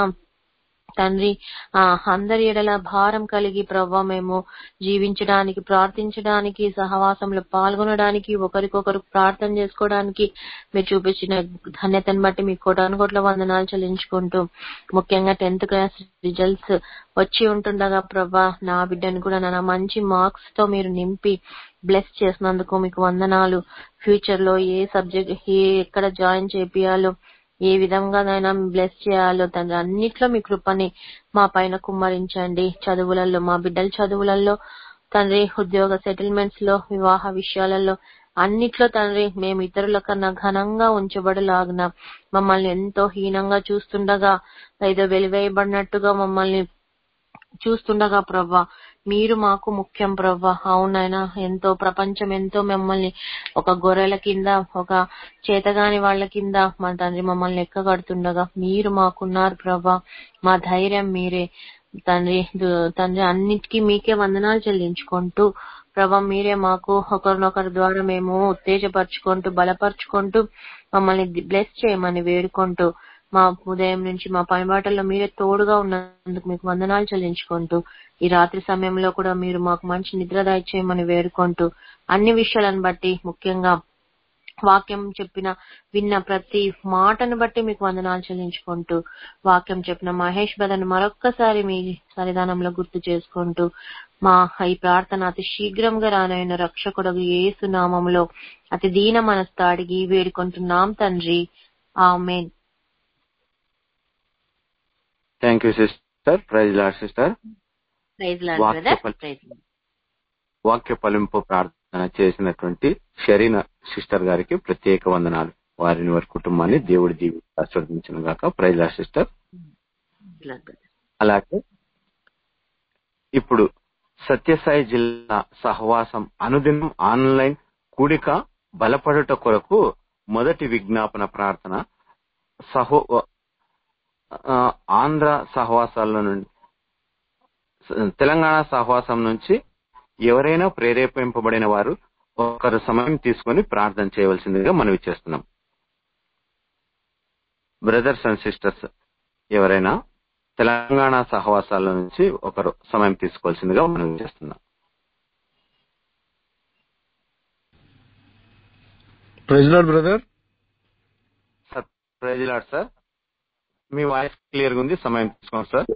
S5: తండ్రి ఆ అందరి ఎడల భారం కలిగి ప్రవ్వ మేము జీవించడానికి ప్రార్థించడానికి సహవాసంలో పాల్గొనడానికి ఒకరికొకరు ప్రార్థన చేసుకోవడానికి మీరు చూపించిన ధన్యతను బట్టి మీకు కోటాను కోట్ల వందనాలు చెల్లించుకుంటూ ముఖ్యంగా టెన్త్ క్లాస్ రిజల్ట్స్ వచ్చి ఉంటుండగా ప్రభా నా బిడ్డను కూడా నా మంచి మార్క్స్ తో మీరు నింపి బ్లెస్ చేసినందుకు మీకు వందనాలు ఫ్యూచర్ లో ఏ సబ్జెక్ట్ ఏ ఎక్కడ జాయిన్ చేపియాలో ఏ విధంగానైనా బ్లెస్ చేయాలో తండ్రి అన్నిట్లో మీ కృపని మా పైన కుమ్మరించండి చదువులలో మా బిడ్డల చదువులలో తండ్రి ఉద్యోగ సెటిల్మెంట్స్ లో వివాహ విషయాలలో అన్నిట్లో తండ్రి మేము ఇతరుల కన్నా ఘనంగా ఉంచబడలాగిన మమ్మల్ని ఎంతో హీనంగా చూస్తుండగా ఏదో వెలివేయబడినట్టుగా మమ్మల్ని చూస్తుండగా ప్రవ్వా మీరు మాకు ముఖ్యం ప్రవ్వా అవునైనా ఎంతో ప్రపంచం ఎంతో మిమ్మల్ని ఒక గొర్రెల కింద ఒక చేతగాని వాళ్ళ కింద మా తండ్రి మమ్మల్ని ఎక్కగడుతుండగా మీరు మాకున్నారు ప్రవ్వా మా ధైర్యం మీరే తండ్రి దు- తండ్రి అన్నిటికీ మీకే వందనాలు చెల్లించుకుంటూ ప్రభా మీరే మాకు ఒకరినొకరి ద్వారా మేము ఉత్తేజపరచుకుంటూ బలపరుచుకుంటూ మమ్మల్ని బ్లెస్ చేయమని వేడుకుంటూ మా ఉదయం నుంచి మా పని బాటల్లో మీరే తోడుగా ఉన్నందుకు మీకు వందనాలు చెల్లించుకుంటూ ఈ రాత్రి సమయంలో కూడా మీరు మాకు మంచి నిద్ర దయచేయమని వేడుకుంటూ అన్ని విషయాలను బట్టి ముఖ్యంగా వాక్యం చెప్పిన విన్న ప్రతి మాటను బట్టి మీకు వందనాలు చెల్లించుకుంటూ వాక్యం చెప్పిన మహేష్ బదన్ మరొక్కసారి మీ సన్నిధానంలో గుర్తు చేసుకుంటూ మా ఈ ప్రార్థన అతి శీఘ్రంగా రానైన రక్షకుడు యేసు నామంలో అతి దీన మనస్తో అడిగి వేడుకుంటున్నాం తండ్రి amen
S4: thank you sister praise Lord sister
S5: praise Lord
S4: వాక్య
S5: బ్రదర్
S4: ఫల-
S5: ప్రైజ్ లాడ్.
S4: వాక్య ఫలింపు ప్రార్థన చేసినటువంటి షరీన సిస్టర్ గారికి ప్రత్యేక వందనాలు వారిని వారి కుటుంబాన్ని దేవుడి దీవి ఆస్వాదించిన గాక praise Lord sister
S5: praise Lord brother.
S4: అలాగే ఇప్పుడు సత్యసాయి జిల్లా సహవాసం అనుదినం ఆన్లైన్ కూడిక బలపడుట కొరకు మొదటి విజ్ఞాపన ప్రార్థన సహో ఆ, ఆంధ్ర సహవాసాల నుండి తెలంగాణ సహవాసం నుంచి ఎవరైనా ప్రేరేపింపబడిన వారు ఒకరు సమయం తీసుకొని ప్రార్థన చేయవలసిందిగా మనవి చేస్తున్నాం బ్రదర్స్ అండ్ సిస్టర్స్ ఎవరైనా తెలంగాణ సహవాసాల నుంచి ఒకరు సమయం తీసుకోవాల్సిందిగా మనం చేస్తున్నాం
S6: praise Lord brother
S4: sir praise Lord sir మీ వాయిస్ క్లియర్ గా ఉంది సమయం తీసుకోండి సార్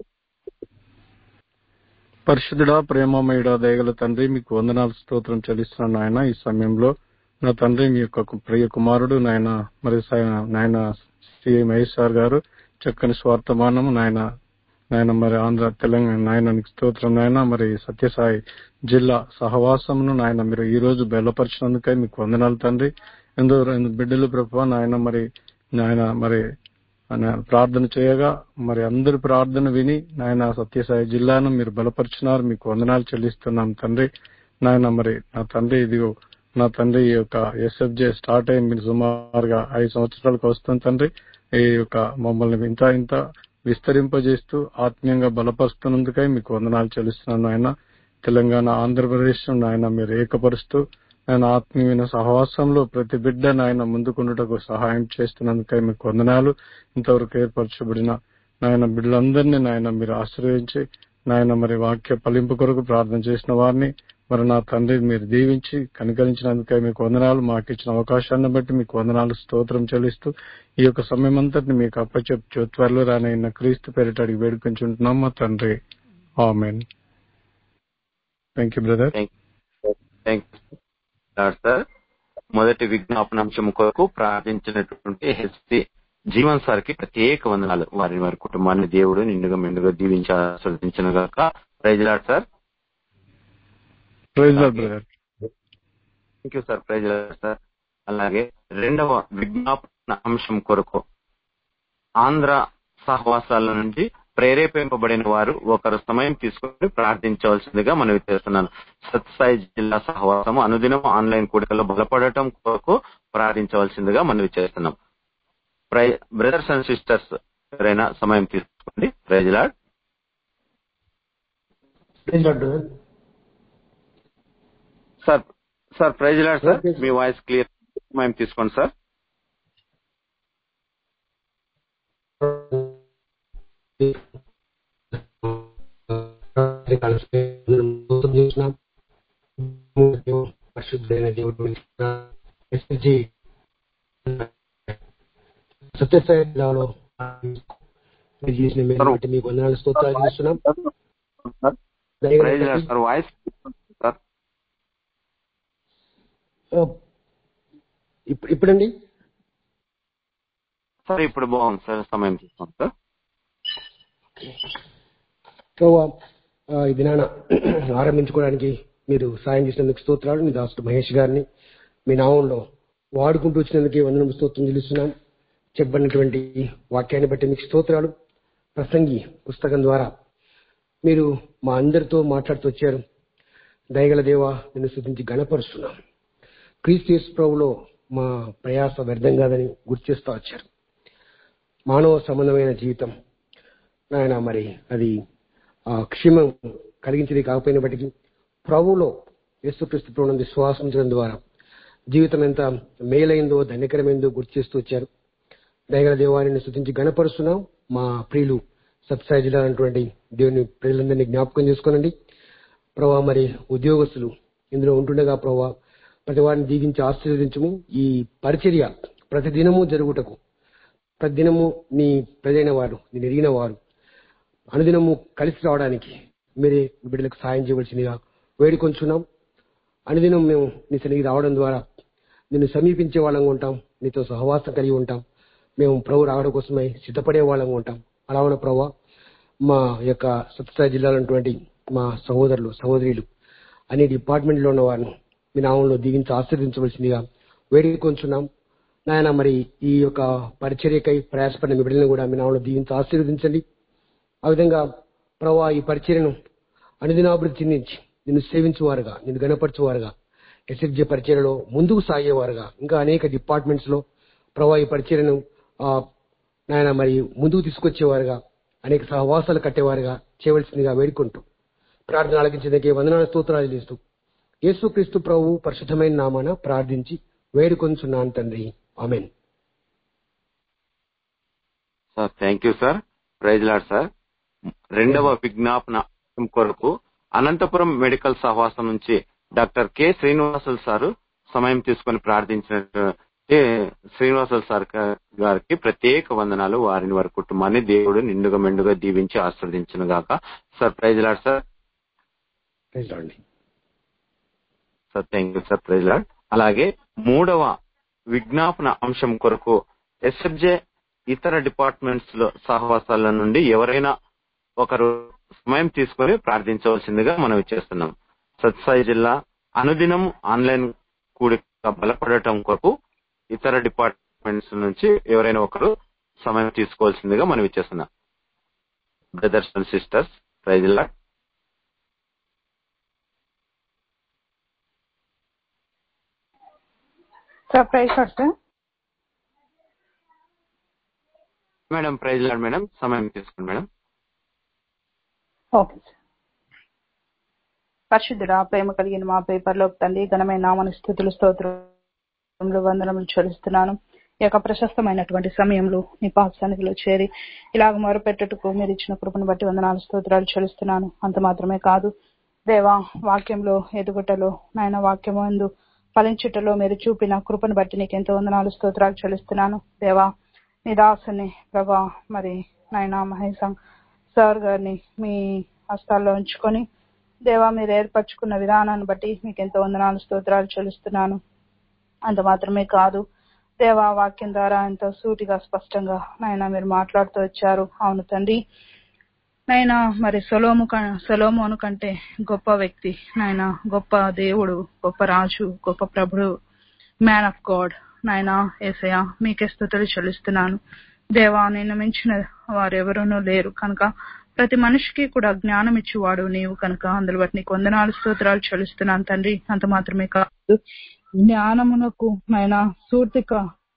S6: పరిశుద్ధుడా ప్రేమమయుడా దయగల తండ్రి మీకు వందనాలు స్తోత్రం చెల్లిస్తున్నాను నాయన ఈ సమయంలో నా తండ్రి మీ యొక్క ప్రియ కుమారుడు నాయన మరి స- నాయన శ్రీ మహేష్ సార్ గారు చక్కని స్వార్థమానం నాయన నాయన మరి ఆంధ్ర తెలంగాణ నాయన స్తోత్రం నాయన మరి సత్యసాయి జిల్లా సహవాసమును నాయన మీరు ఈ రోజు బయలుపరిచినందుకై మీకు వందనాలు తండ్రి ఎందరో బిడ్డలు ప్రభు నాయన మరి నాయన మరి ఆయన ప్రార్థన చేయగా మరి అందరి ప్రార్థన విని నాయన సత్యసాయి జిల్లాను మీరు బలపరిచినారు మీకు వందనాలు చెల్లిస్తున్నాం తండ్రి నాయన మరి నా తండ్రి ఇదిగో నా తండ్రి ఈ యొక్క ఎస్ఎఫ్జే స్టార్ట్ అయ్యి మీరు సుమారుగా ఐదు సంవత్సరాలకు వస్తుంది తండ్రి ఈ యొక్క మమ్మల్ని ఇంత ఇంత విస్తరింపజేస్తూ ఆత్మీయంగా బలపరుస్తున్నందుకై మీకు వందనాలు చెల్లిస్తున్నాను ఆయన తెలంగాణ ఆంధ్రప్రదేశ్ నాయన మీరు ఏకపరుస్తూ ఆయన ఆత్మీయమైన సహవాసంలో ప్రతి బిడ్డ నాయన ముందుకుండుటకు సహాయం చేస్తున్నందుకై మీకు వందనాలు ఇంతవరకు ఏర్పరచబడిన నాయన బిడ్డలందరినీ నాయన మీరు ఆశ్రయించి నాయన మరి వాక్య ఫలింపు కొరకు ప్రార్థన చేసిన వారిని మరి నా తండ్రి మీరు దీవించి కనికరించినందుకై మీకు వందనాలు మాకు ఇచ్చిన అవకాశాన్ని బట్టి మీకు వందనాలు స్తోత్రం చెల్లిస్తూ ఈ యొక్క సమయం అంతటిని మీకు అప్పచెప్పు త్వరలో రానైన క్రీస్తు పేరిట అడిగి వేడుకొంచుంటున్నాం మా తండ్రి amen thank you brother
S4: thank you sir మొదటి విజ్ఞాపనాంశం కొరకు ప్రార్థించినటువంటి హెచ్సి జీవన్ సార్ కి ప్రత్యేక వందనాలు వారి వారి కుటుంబాన్ని దేవుడు నిండుగా మెండుగా దీవించి ఆస్వాదించిన గాక praise Lord sir
S6: praise brother
S4: thank you sir praise Lord sir అలాగే రెండవ విజ్ఞాపన అంశం కొరకు ఆంధ్ర సహవాసాల నుండి ప్రేరేపింపబడిన వారు ఒకరు సమయం తీసుకుని ప్రార్థించవలసిందిగా మనం చేస్తున్నాను సత్సాయి జిల్లా సహవాసం అనుదినం ఆన్లైన్ కూడికలో బలపడటం కొరకు ప్రార్థించవలసిందిగా మనం చేస్తున్నాం బ్రదర్స్ అండ్ సిస్టర్స్ ఎవరైనా సమయం తీసుకోండి praise Lord
S7: praise Lord brother
S4: sir sir praise Lord sir మీ వాయిస్ క్లియర్ సమయం తీసుకోండి సార్
S7: మోసం చేసినాం పరిశుద్ధుడైన దేవుడు ఎస్జి సత్యసాయి జిల్లాలో మీరు చేసిన మేలు బట్టి మీకు వందనాలు స్తోత్రాలు చేస్తున్నాం
S4: ప్రైజ్లాడ్ సార్ వాయిస్ సార్
S7: ఇప్పుడు ఇప్పుడండి
S4: సార్ ఇప్పుడు బాగుంది సార్ సమయం తీసుకోండి సార్
S7: ప్రభావ ఈ దినాన ఆరంభించుకోవడానికి మీరు సాయం చేసినందుకు స్తోత్రాలు మీ దాసుడు మహేష్ గారిని మీ నామంలో వాడుకుంటూ వచ్చినందుకు వందనం స్తోత్రం చెల్లిస్తున్నాం చెప్పబడినటువంటి వాక్యాన్ని బట్టి మీకు స్తోత్రాలు ప్రసంగి పుస్తకం ద్వారా మీరు మా అందరితో మాట్లాడుతూ వచ్చారు దయగల దేవ నిన్ను శుద్ధించి గణపరుస్తున్నాం క్రీస్తు ప్రభులో మా ప్రయాస వ్యర్థం కాదని గుర్తు చేస్తూ వచ్చారు మానవ సంబంధమైన జీవితం నాయన మరి అది ఆ క్షేమం కలిగించేది కాకపోయినప్పటికీ ప్రభువులో యేసుక్రీస్తు ప్రభుత్వం విశ్వాసించడం ద్వారా జీవితం ఎంత మేలైందో ధన్యకరమైందో గుర్తు చేస్తూ వచ్చారు దయగల దేవాన్ని స్థుతించి గణపరుస్తున్నాం మా ప్రియులు సత్సాయి జిల్లా అన్నటువంటి దేవుని ప్రజలందరినీ జ్ఞాపకం చేసుకోనండి ప్రభా మరి ఉద్యోగస్తులు ఇందులో ఉంటుండగా ప్రభా ప్రతి వారిని దీవించి ఆశీర్వదించము ఈ పరిచర్య ప్రతి దినము జరుగుటకు ప్రతి దినము నీ ప్రజైన వారు నేను ఎరిగిన వారు అనుదినము కలిసి రావడానికి మీరే మీ బిడ్డలకు సాయం చేయవలసిందిగా వేడుకొంచున్నాం అనుదినం మేము నీ సన్నిధి రావడం ద్వారా నిన్ను సమీపించే వాళ్ళంగా ఉంటాం నీతో సహవాసం కలిగి ఉంటాం మేము ప్రభు రావడం కోసమై సిద్ధపడే వాళ్ళంగా ఉంటాం అలా ఉన్న ప్రభా మా యొక్క సత్యసాయి జిల్లాలో ఉన్నటువంటి మా సహోదరులు సహోదరులు అన్ని డిపార్ట్మెంట్లో ఉన్న వారిని మీ నామంలో దీవించి ఆశీర్వదించవలసిందిగా వేడుకొంచున్నాం నాయన మరి ఈ యొక్క పరిచర్యకై ప్రయాసపడిన మీ బిడ్డలను కూడా మీ నామంలో దీవించి ఆశీర్వదించండి ఆ విధంగా ప్రభా ఈ పరిచర్యను అనుదినాభివృద్ధి చెందించి నిన్ను సేవించువారుగా నిన్ను గణపరచువారుగా ఎస్ఎఫ్జే పరిచర్యలో ముందుకు సాగేవారుగా ఇంకా అనేక డిపార్ట్మెంట్స్ లో ప్రభా ఈ పరిచర్యను ఆ, నాయన మరి ముందుకు తీసుకొచ్చేవారుగా అనేక సహవాసాలు కట్టేవారుగా చేయవలసిందిగా వేడుకుంటూ ప్రార్థన ఆలకించేందుకే వందనాల స్తోత్రాలు చేస్తూ యేసుక్రీస్తు ప్రభు పరిశుద్ధమైన నామాన ప్రార్థించి వేడుకొంచున్నాను తండ్రి amen
S4: sir thank you sir praise Lord sir రెండవ విజ్ఞాపన కొరకు అనంతపురం మెడికల్ సహవాసం నుంచి డాక్టర్ కె శ్రీనివాసులు సారు సమయం తీసుకొని ప్రార్థించిన శ్రీనివాసులు సార్ గా- గారికి ప్రత్యేక వందనాలు వారిని వారి కుటుంబాన్ని దేవుడు నిండుగా మెండుగా దీవించి ఆస్వాదించిన గాక sir praise Lord sir
S7: praise Lord అండి
S4: sir thank you sir praise Lord అలాగే మూడవ విజ్ఞాపన అంశం కొరకు ఎస్ఎఫ్జే ఇతర డిపార్ట్మెంట్స్ లో సహవాసాల నుండి ఎవరైనా ఒకరు సమయం తీసుకొని ప్రార్థించవలసిందిగా మనం చేస్తున్నాం సత్సాయి జిల్లా అనుదినం ఆన్లైన్ కూడిక బలపడటం కొరకు ఇతర డిపార్ట్మెంట్స్ నుంచి ఎవరైనా ఒకరు సమయం తీసుకోవాల్సిందిగా మనం ఇచ్చేస్తున్నాం brothers and sisters praise Lord
S8: sir praise sir sir
S4: madam praise Lord madam సమయం తీసుకోండి మేడం
S8: ఓకే సార్ పరిశుద్ధుడా ప్రేమ కలిగిన మా పేపర్లోకి తండ్రి ఘనమైన నామని స్థుతులు స్తోత్రములు వందనములు చెల్లిస్తున్నాను ఈ యొక్క ప్రశస్తమైనటువంటి సమయంలో నీ పాత సన్నిధిలో చేరి ఇలాగ మొరపెట్టుటకు మీరు ఇచ్చిన కృపను బట్టి వందనాలు స్తోత్రాలు చెల్లిస్తున్నాను అంత మాత్రమే కాదు దేవా వాక్యంలో ఎదుగుటలో నాయన వాక్యము ఎందు ఫలించుటలో మీరు చూపిన కృపను బట్టి నీకు ఎంతో వందనాలు స్తోత్రాలు చెల్లిస్తున్నాను దేవా నీ దాసుని ప్రభా మరి నాయన మహేశ సార్ గారిని మీ హస్తాల్లో ఉంచుకొని దేవా మీరు ఏర్పరచుకున్న విధానాన్ని బట్టి మీకు ఎంతో వందనాలు స్తోత్రాలు చెల్లిస్తున్నాను అంత మాత్రమే కాదు దేవా వాక్యం ద్వారా ఎంతో సూటిగా స్పష్టంగా నాయన మీరు మాట్లాడుతూ వచ్చారు అవును తండ్రి నాయన మరి సొలోము క- సొలోమోను కంటే గొప్ప వ్యక్తి నాయన గొప్ప దేవుడు గొప్ప రాజు గొప్ప ప్రభుడు మ్యాన్ ఆఫ్ గాడ్ నాయన ఏసయ మీకే స్థుతులు చెల్లిస్తున్నాను దేవా నిన్ను మించిన వారెవరూనూ లేరు కనుక ప్రతి మనిషికి కూడా జ్ఞానం ఇచ్చేవాడు నీవు కనుక అందులో బట్టి నీకు వందనాలు స్తోత్రాలు చెల్లిస్తున్నాను తండ్రి అంత మాత్రమే కాదు జ్ఞానమునకు నాయన సూర్తిక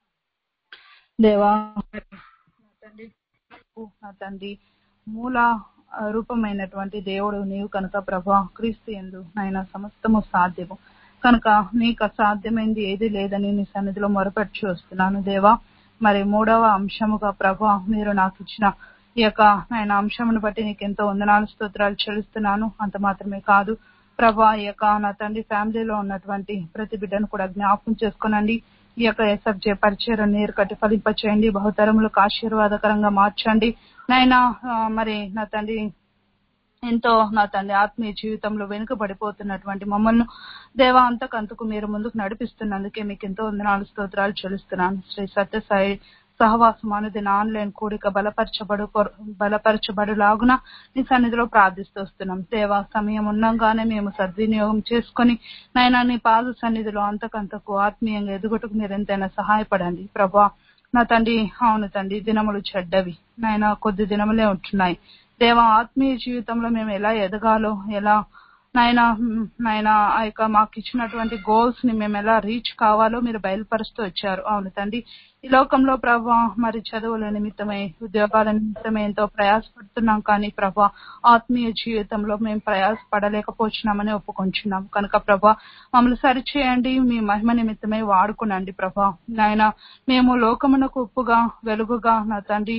S8: దేవా నా తండ్రి నా తండ్రి మూల ఆ, రూపమైనటువంటి దేవుడు నీవు కనుక ప్రభా క్రీస్తు ఎందు నాయన సమస్తము సాధ్యము కనుక నీకు అసాధ్యమైంది ఏది లేదని నీ సన్నిధిలో మొరపెట్టి వస్తున్నాను దేవా మరి మూడవ అంశముగా ప్రభా మీరు నాకు ఇచ్చిన ఈ యొక్క ఆయన అంశమును బట్టి నీకు ఎంతో వందనాలు స్తోత్రాలు చెల్లిస్తున్నాను అంత మాత్రమే కాదు ప్రభా ఈ యొక్క నా తండ్రి ఫ్యామిలీలో ఉన్నటువంటి ప్రతి బిడ్డను కూడా జ్ఞాపకం చేసుకోనండి ఈ యొక్క ఎస్ఎఫ్జే పరిచయం నీరు కట్టి ఫలింపచేయండి బహుతరములకు ఆశీర్వాదకరంగా మార్చండి నాయనా ఆ, మరి నా తండ్రి ఎంతో నా తండ్రి ఆత్మీయ జీవితంలో వెనుకబడిపోతున్నటువంటి మమ్మల్ని దేవా అంతకంతకు మీరు ముందుకు నడిపిస్తున్నందుకే మీకు ఎంతో వందనాలు స్తోత్రాలు చెల్లిస్తున్నాను శ్రీ సత్యసాయి సహవాసం అనేది ఆన్లైన్ కూడిక బలపరచబడు కొర- బలపరచబడులాగున నీ సన్నిధిలో ప్రార్థిస్తూ వస్తున్నాం దేవా సమయం ఉండగానే మేము సద్వినియోగం చేసుకొని నాయన నీ పాద సన్నిధిలో అంతకంతకు ఆత్మీయంగా ఎదుగుటకు మీరు ఎంతైనా సహాయపడండి ప్రభా నా తండ్రి అవును తండ్రి దినములు చెడ్డవి నాయన కొద్ది దినములే ఉంటున్నాయి దేవా ఆత్మీయ జీవితంలో మేము ఎలా ఎదగాలో ఎలా నాయన నాయన ఆ యొక్క మాకు ఇచ్చినటువంటి గోల్స్ ని మేము ఎలా రీచ్ కావాలో మీరు బయలుపరుస్తూ వచ్చారు అవును తండ్రి ఈ లోకంలో ప్రభా మరి చదువుల నిమిత్తమై ఉద్యోగాల నిమిత్తమై ఎంతో ప్రయాసపడుతున్నాం కానీ ప్రభా ఆత్మీయ జీవితంలో మేము ప్రయాసపడలేకపోతున్నామని ఒప్పుకొంచున్నాం కనుక ప్రభా మమ్మల్ని సరిచేయండి మీ మహిమ నిమిత్తమై వాడుకునండి ప్రభా నాయన మేము లోకమునకు ఉప్పుగా వెలుగుగా నా తండ్రి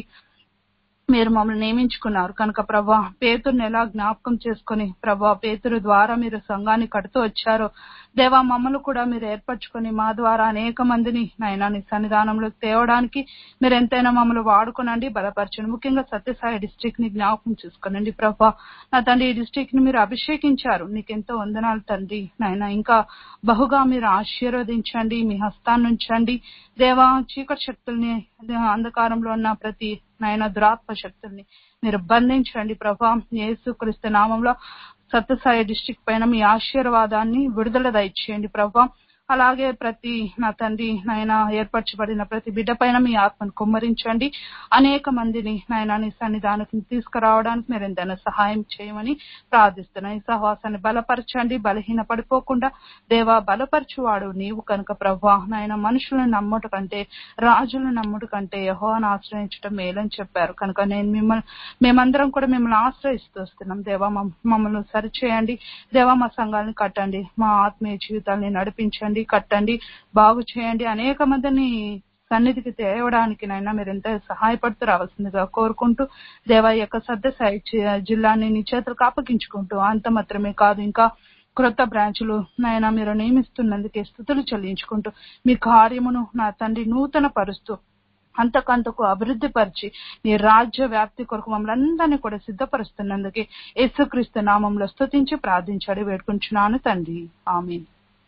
S8: మీరు మమ్మల్ని నియమించుకున్నారు కనుక ప్రభా పేతుర్ని ఎలా జ్ఞాపకం చేసుకుని ప్రభా పేతురు ద్వారా మీరు సంఘాన్ని కడుతూ వచ్చారో దేవా మమ్మల్ని కూడా మీరు ఏర్పరచుకొని మా ద్వారా అనేక మందిని నాయన నీ సన్నిధానంలో తేవడానికి మీరు ఎంతైనా మమ్మల్ని వాడుకునండి బలపరచండి ముఖ్యంగా సత్యసాయి డిస్ట్రిక్ట్ ని జ్ఞాపకం చూసుకోనండి ప్రభా నా తండ్రి ఈ డిస్ట్రిక్ట్ ని మీరు అభిషేకించారు నీకెంతో వందనాలు తండ్రి నాయన ఇంకా బహుగా మీరు ఆశీర్వదించండి మీ హస్తాన్ని ఉంచండి దేవా చీకటి శక్తుల్ని అంధకారంలో ఉన్న ప్రతి నాయన దురాత్మ శక్తుల్ని మీరు బంధించండి ప్రభా యేసు క్రీస్తు నామంలో సత్యసాయి డిస్టిక్ పైన మీ ఆశీర్వాదాన్ని విడుదల దయచేయండి ప్రభా అలాగే ప్రతి నా తండ్రి నాయన ఏర్పరచబడిన ప్రతి బిడ్డ పైన మీ ఆత్మను కుమ్మరించండి అనేక మందిని నాయన నీ సన్నిధానికి తీసుకురావడానికి మీరు ఎంతైనా సహాయం చేయమని ప్రార్థిస్తున్నాను ఈ సహవాసాన్ని బలపరచండి బలహీన పడిపోకుండా దేవా బలపరచువాడు నీవు కనుక ప్రభా నాయన మనుషులను నమ్ముట కంటే రాజులను నమ్ముట కంటే యహోవాను ఆశ్రయించడం మేలని చెప్పారు కనుక నేను మిమ్మల్ని మేమందరం కూడా మిమ్మల్ని ఆశ్రయిస్తూ వస్తున్నాం దేవా మమ్- మమ్మల్ని సరిచేయండి దేవా మా సంఘాలను కట్టండి మా ఆత్మీయ జీవితాన్ని నడిపించండి కట్టండి బాగు చేయండి అనేక మందిని సన్నిధికి తేవడానికి నైనా మీరు ఎంత సహాయపడుతూ రావాల్సిందిగా కోరుకుంటూ దేవా ఈ యొక్క సత్యసాయి జి- జిల్లాని నీ చేతులకు అప్పగించుకుంటూ అంత మాత్రమే కాదు ఇంకా క్రొత్త బ్రాంచులు నాయన మీరు నియమిస్తున్నందుకే స్థుతులు చెల్లించుకుంటూ మీ కార్యమును నా తండ్రి నూతన పరుస్తూ అంతకంతకు అభివృద్ధి పరిచి నీ రాజ్య వ్యాప్తి కొరకు మమ్మల్ని అందరినీ కూడా సిద్ధపరుస్తున్నందుకే యేసుక్రీస్తు నామంలో స్తుతించి ప్రార్థించాడు వేడుకుంటున్నాను తండ్రి amen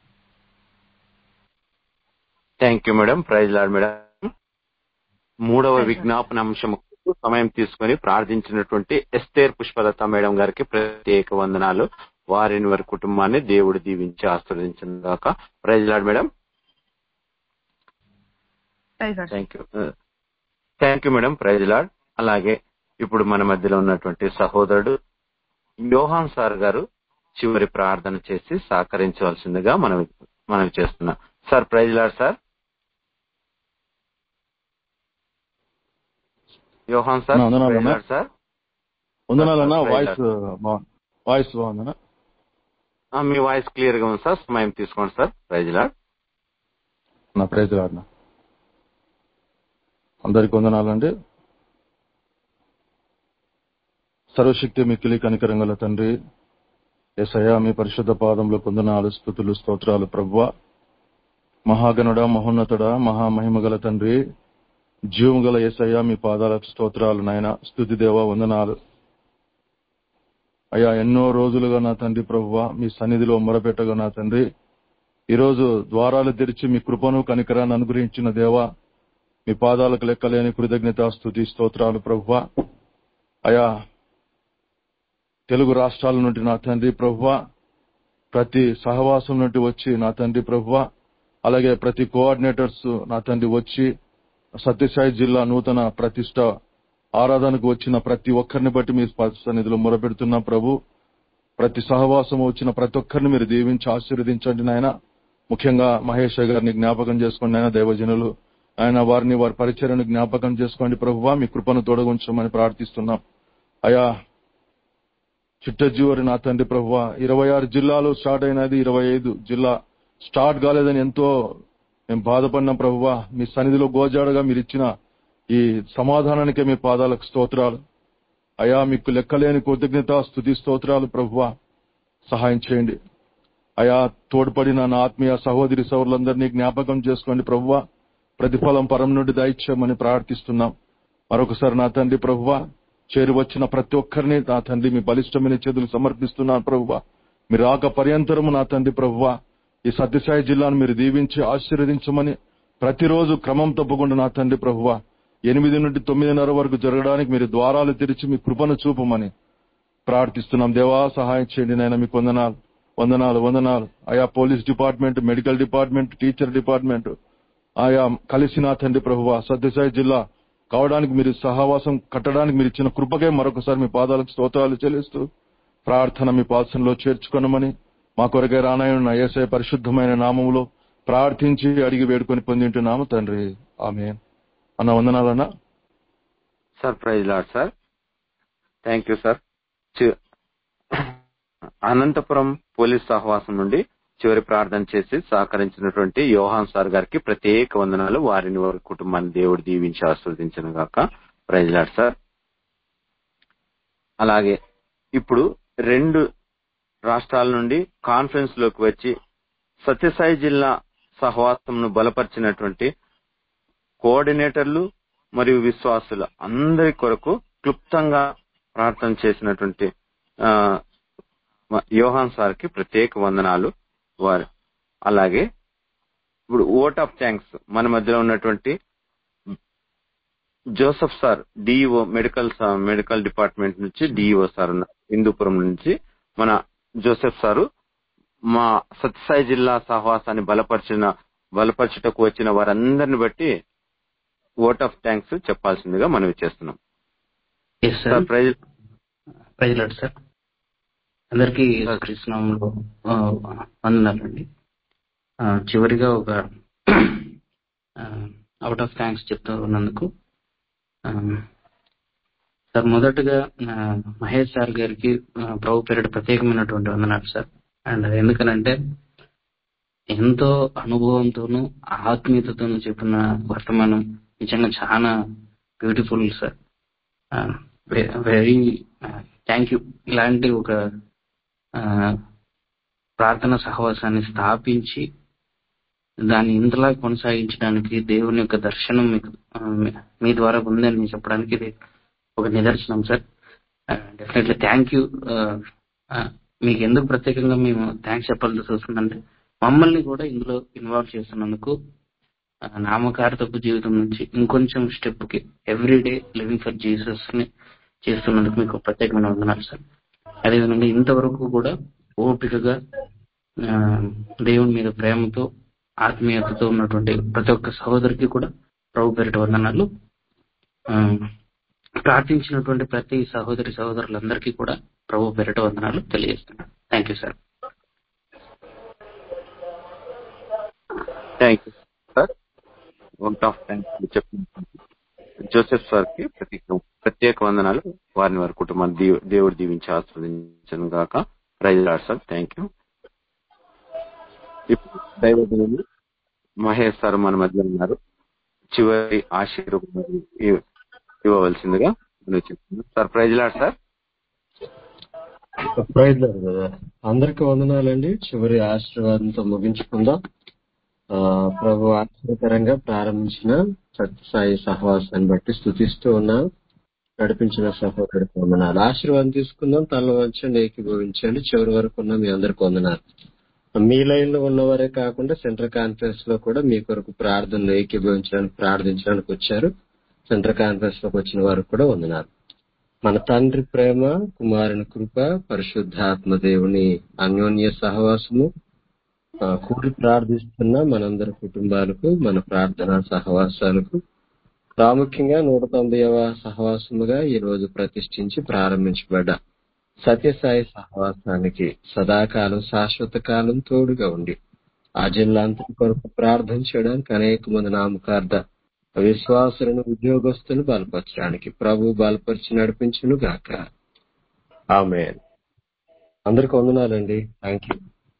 S4: thank you madam praise Lord madam మూడవ
S8: Praise Lord.
S4: విజ్ఞాపన అంశం సమయం తీసుకొని ప్రార్థించినటువంటి ఎస్తేర్ పుష్పలత మేడం గారికి ప్రత్యేక వందనాలు వారిని వారి కుటుంబాన్ని దేవుడు దీవించి ఆశీర్వదించిన దాకా praise Lord madam
S8: Praise Lord.
S4: Thank you thank you madam praise Lord అలాగే ఇప్పుడు మన మధ్యలో ఉన్నటువంటి సహోదరుడు యోహాన్ సార్ గారు చివరి ప్రార్థన చేసి సహకరించవలసిందిగా మనం మనం చేస్తున్నాం sir praise Lord sir Yohan sir
S9: నా వందనాలు
S4: ప్రైజ్
S9: అన్నా.
S4: లాడ్ సార్
S9: వందనాలన్నా
S4: Praise
S9: వాయిస్ బాగుంది వాయిస్ బాగుందన్నా
S4: ఆ, మీ వాయిస్ క్లియర్ గా ఉంది సార్ సమయం తీసుకోండి సార్ ప్రైజ్ లాడ్
S9: నా ప్రైజ్ అన్న అందరికి వందనాలండి సర్వశక్తి మిక్కిలి కనికరంగల తండ్రి ఎసయా మీ పరిశుద్ధ పాదంలో పొందనాలు స్థుతులు స్తోత్రాలు ప్రవ్వ మహాగణుడ మహోన్నతుడ మహామహిమగల తండ్రి జీవము గల ఏసయ్యా మీ పాదాలకు స్తోత్రాలు నాయన స్థుతి దేవ వందనాలు అయ్యా ఎన్నో రోజులుగా నా తండ్రి ప్రభువ మీ సన్నిధిలో మొరపెట్టగా నా తండ్రి ఈరోజు ద్వారాలు తెరిచి మీ కృపను కనికరాన్ని అనుగ్రహించిన దేవా మీ పాదాలకు లెక్కలేని కృతజ్ఞత స్థుతి స్తోత్రాలు ప్రభువ అయా తెలుగు రాష్ట్రాల నుండి నా తండ్రి ప్రభువ ప్రతి సహవాసం నుండి వచ్చి నా తండ్రి ప్రభువ అలాగే ప్రతి కోఆర్డినేటర్స్ నా తండ్రి వచ్చి సత్యసాయి జిల్లా నూతన ప్రతిష్ట ఆరాధనకు వచ్చిన ప్రతి ఒక్కరిని బట్టి మీ సన్నిధిలో మొరపెడుతున్నా ప్రభు ప్రతి సహవాసం వచ్చిన ప్రతి ఒక్కరిని మీరు దీవించి ఆశీర్వదించండి నాయన ముఖ్యంగా మహేష్ గారిని జ్ఞాపకం చేసుకోండి ఆయన దైవజనులు ఆయన వారిని వారి పరిచర్యను జ్ఞాపకం చేసుకోండి ప్రభువా మీ కృపను తొడగుంచమని ప్రార్థిస్తున్నాం అయా చిట్టజీవరి నా తండ్రి ప్రభువా ఇరవై ఆరు జిల్లాలు స్టార్ట్ అయినది ఇరవై ఐదు జిల్లా స్టార్ట్ కాలేదని ఎంతో మేము బాధపడినాం ప్రభువా మీ సన్నిధిలో గోజాడగా మీరు ఇచ్చిన ఈ సమాధానానికే మీ పాదాలకు స్తోత్రాలు అయా మీకు లెక్కలేని కృతజ్ఞత స్థుతి స్తోత్రాలు ప్రభువా సహాయం చేయండి అయా తోడ్పడిన నా ఆత్మీయ సహోదరి సౌరులందరినీ జ్ఞాపకం చేసుకోండి ప్రభువా ప్రతిఫలం పరం నుండి దయచేయమని ప్రార్థిస్తున్నాం మరొకసారి నా తండ్రి ప్రభువా చేరి వచ్చిన ప్రతి ఒక్కరిని నా తండ్రి మీ బలిష్టమైన చేతులు సమర్పిస్తున్నాను ప్రభువా మీరు రాక పర్యంతరము నా తండ్రి ప్రభువా ఈ సత్యసాయి జిల్లాను మీరు దీవించి ఆశీర్వదించమని ప్రతిరోజు క్రమం తప్పకుండా నా తండ్రి ప్రభువా ఎనిమిది నుండి తొమ్మిదిన్నర వరకు జరగడానికి మీరు ద్వారాలు తెరిచి మీ కృపను చూపమని ప్రార్థిస్తున్నాం దేవా సహాయం చేయండి నాయన మీకు వందనాలు వందనాలు వందనాలు ఆయా police department medical department teacher department ఆయా కలిసి నా తండ్రి ప్రభువ సత్యసాయి జిల్లా కావడానికి మీరు సహవాసం కట్టడానికి మీరు ఇచ్చిన కృపకే మరొకసారి మీ పాదాలకు స్తోత్రాలు చెల్లిస్తూ ప్రార్థన మీ పాల్సంలో చేర్చుకొనమని మా కొరకే రానాయన ఏసే పరిశుద్ధమైన నామములో ప్రార్థించి అడిగి వేడుకొని పొందింటున్నాము తండ్రి ఆమె అన్న వందనాలన్నా
S4: sir praise Lord sir thank you sir చి- అనంతపురం పోలీస్ సహవాసం నుండి చివరి ప్రార్థన చేసి సహకరించినటువంటి యోహాన్ సార్ గారికి ప్రత్యేక వందనాలు వారిని వారి కుటుంబాన్ని దేవుడు దీవించి ఆస్వాదించను గాక ప్రైజ్ లాడ్ సార్ అలాగే ఇప్పుడు రెండు రాష్ట్రాల నుండి కాన్ఫరెన్స్ లోకి వచ్చి సత్యసాయి జిల్లా సహవాసంను బలపరిచినటువంటి కోఆర్డినేటర్లు మరియు విశ్వాసులు అందరి కొరకు క్లుప్తంగా ప్రార్థన చేసినటువంటి ఆ, మ- యోహాన్ సార్ కి ప్రత్యేక వందనాలు వారు అలాగే ఇప్పుడు ఓట్ ఆఫ్ థ్యాంక్స్ మన మధ్యలో ఉన్నటువంటి జోసఫ్ సార్ డిఈఓ మెడికల్ సా- మెడికల్ డిపార్ట్మెంట్ నుంచి డిఈఓ సార్ ఉన్నారు హిందూపురం నుంచి మన జోసెఫ్ సారు మా సత్యసాయి జిల్లా సహవాసాన్ని బలపరిచిన బలపరచుటకు వచ్చిన వారందరిని బట్టి ఓట్ ఆఫ్ థ్యాంక్స్ చెప్పాల్సిందిగా మనవి చేస్తున్నాం
S10: ఎస్
S4: సార్
S10: సార్
S4: ప్రైజ్
S10: ప్రజలాడు సార్ అందరికీ కృష్ణంలో వందనాలండి ఆ, చివరిగా ఒక అవుట్ ఆఫ్ థ్యాంక్స్ చెప్తూ ఉన్నందుకు ఆ, సార్ మొదటగా ఆ, మహేష్ సార్ గారికి ఆ, ప్రభు పేరిట ప్రత్యేకమైనటువంటి వందనాలు సార్ అండ్ ఎందుకనంటే ఎంతో అనుభవంతోనూ ఆత్మీయతతోనూ చెప్పిన వర్తమానం నిజంగా చాలా beautiful sir very thank you ఇలాంటి ఒక ఆ, ప్రార్థన సహవాసాన్ని స్థాపించి దాన్ని ఇంతలా కొనసాగించడానికి దేవుని యొక్క దర్శనం మీకు ఆ, మీ- మీ ద్వారా ఉందని చెప్పడానికి ఇది ఒక నిదర్శనం సార్ డెఫినెట్లీ థ్యాంక్ యూ మీకు ఎందుకు ప్రత్యేకంగా మేము థ్యాంక్స్ చెప్పాల్సి వస్తుందంటే మమ్మల్ని కూడా ఇందులో ఇన్వాల్వ్ చేస్తున్నందుకు ఆ, నామకార్థపు జీవితం నుంచి ఇంకొంచెం స్టెప్ కి ఎవ్రీడే లివింగ్ ఫర్ జీసస్ ని చేస్తున్నందుకు మీకు ప్రత్యేకమైన వందనాలు సార్ అదేవిధంగా ఇంతవరకు కూడా ఓపికగా ఆ, దేవుని మీద ప్రేమతో ఆత్మీయతతో ఉన్నటువంటి ప్రతి ఒక్క సహోదరికి కూడా ప్రభు పేరిట వందనాలు ఆ, ప్రార్థించినటువంటి ప్రతి సహోదరి సహోదరులందరికీ కూడా ప్రభు పేరిట వందనాలు తెలియజేస్తున్నాను thank you sir
S4: thank you sir vote of thanks చెప్పిన జోసెఫ్ సార్ కి ప్రత్యేక ప్రత్యేక వందనాలు వారిని వారి కుటుంబాన్ని దీవ- దేవుడు దీవించి ఆస్వాదించను గాక praise Lord sir thank you ఇప్పుడు దైవజనులు మహేష్ సార్ మన మధ్య ఉన్నారు చివరి ఆశీర్వాదం ఇవ్- ఇవ్వవలసిందిగా నేను చెప్తున్నాను sir praise Lord sir
S1: praise Lord brother అందరికి వందనాలండి చివరి ఆశీర్వాదంతో ముగించుకుందాం ఆ, ప్రభు ఆశ్చర్యకరంగా ప్రారంభించిన సత్యసాయి సహవాసాన్ని బట్టి స్థుతిస్తూ ఉన్నాం నడిపించిన సహోదరుడికి వందనాలు ఆశీర్వాదం తీసుకుందాం తల వంచండి ఏకీభవించండి చివరి వరకు ఉన్న మీ అందరికి వందనాలు మీ లైన్ లో ఉన్నవారే కాకుండా సెంట్రల్ కాన్ఫరెన్స్ లో కూడా మీ కొరకు ప్రార్థనలు ఏకీభవించడానికి ప్రార్థించడానికి వచ్చారు సెంట్రల్ కాన్ఫరెన్స్ లోకి వచ్చిన వారికి కూడా వందనాలు మన తండ్రి ప్రేమ కుమారుని కృప పరిశుద్ధాత్మ దేవుని అన్యోన్య సహవాసము ఆ, కూడి ప్రార్థిస్తున్న మనందరి కుటుంబాలకు మన ప్రార్థనా సహవాసాలకు ప్రాముఖ్యంగా నూట తొంభైవ సహవాసముగా ఈ రోజు ప్రతిష్ఠించి ప్రారంభించబడ్డ సత్యసాయి సహవాసానికి సదాకాలం శాశ్వత కాలం తోడుగా ఉండి ఆ జిల్లాంతటి కొరకు ప్రార్థన చేయడానికి అనేక మంది నామకార్థ విశ్వాసులను ఉద్యోగస్తులను బలపరచడానికి ప్రభు బలపరిచి నడిపించును గాక ఆమె అందరికి వందనాలండి థ్యాంక్ యూ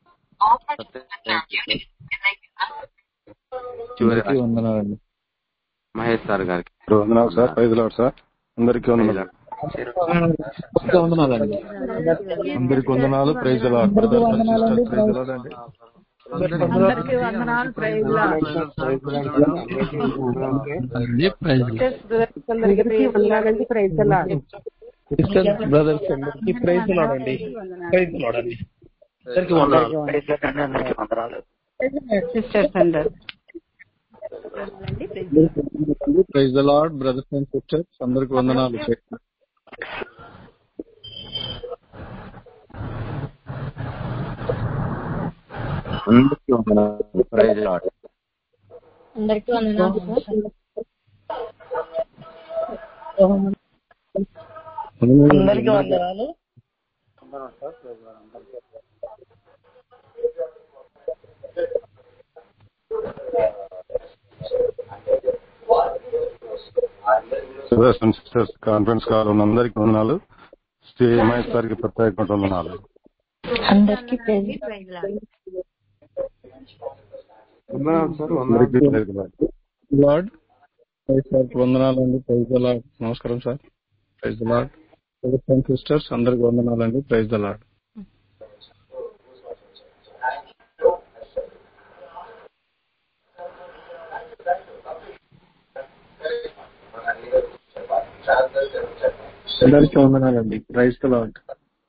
S4: చివరి
S6: అందరికీ వందనాలండి
S4: మహేష్ సార్ గారికి
S6: వందనాలు సార్ ప్రైజ్ లాడ్ సార్ అందరికీ
S4: ప్రైజ్
S6: వందనాలు
S4: లార్డ్.
S6: అందరికీ వందనాలండి అందరికి వందనాలు praise Lord brother sister praise Lord అండి
S8: అందరికీ వందనాలు ప్రైజ్ అందరికీ వందనాలండి ప్రైజ్
S6: బ్రదర్స్ అందరికీ ప్రైజ్ లాడ్ అండి ప్రైజ్ లాడ్ అండి
S8: సిస్టర్స్ అందరు
S6: praise Lord brothers and sisters అందరికి వందనాలు
S4: అందరికీ వందనాలు ప్రైజ్ లార్డ్
S5: అందరికీ వందనాలు సార్
S8: అందరికీ వందనాలు
S9: brothers and sisters conference call ఉన్న అందరికి వందనాలు శ్రీ మహేష్ గారికి ప్రత్యేక వందనాలు
S11: అందరికీ ప్రైజ్
S9: అందరికీ praise Lord.
S6: Lord praise Lord వందనాలండి ప్రైజ్ ద లార్డ్ నమస్కారం sir praise the Lord sisters అందరికి వందనాలండి ప్రైజ్ ద లార్డ్ అందరికీ వందనాలండి ప్రైజ్ ద లార్డ్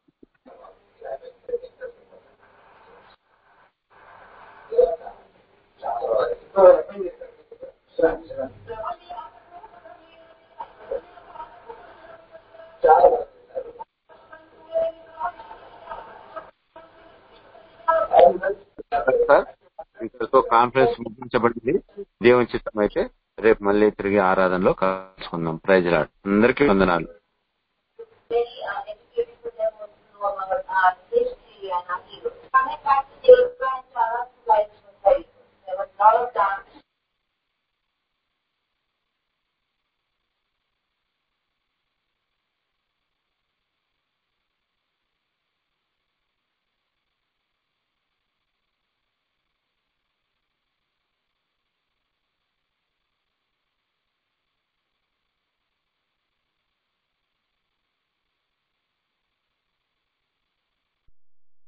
S4: సార్ ఇంతతో కాన్ఫరెన్స్ ముగించబడింది దేవుని చిత్తం అయితే రేపు మళ్ళీ తిరిగి ఆరాధనలో కలుసుకుందాం ప్రైజ్ లాడ్ అందరికీ వందనాలు
S12: very uh, educated to them know about our history and our heroes. Coming back to the Israel and Charles' life society, there was a lot of dark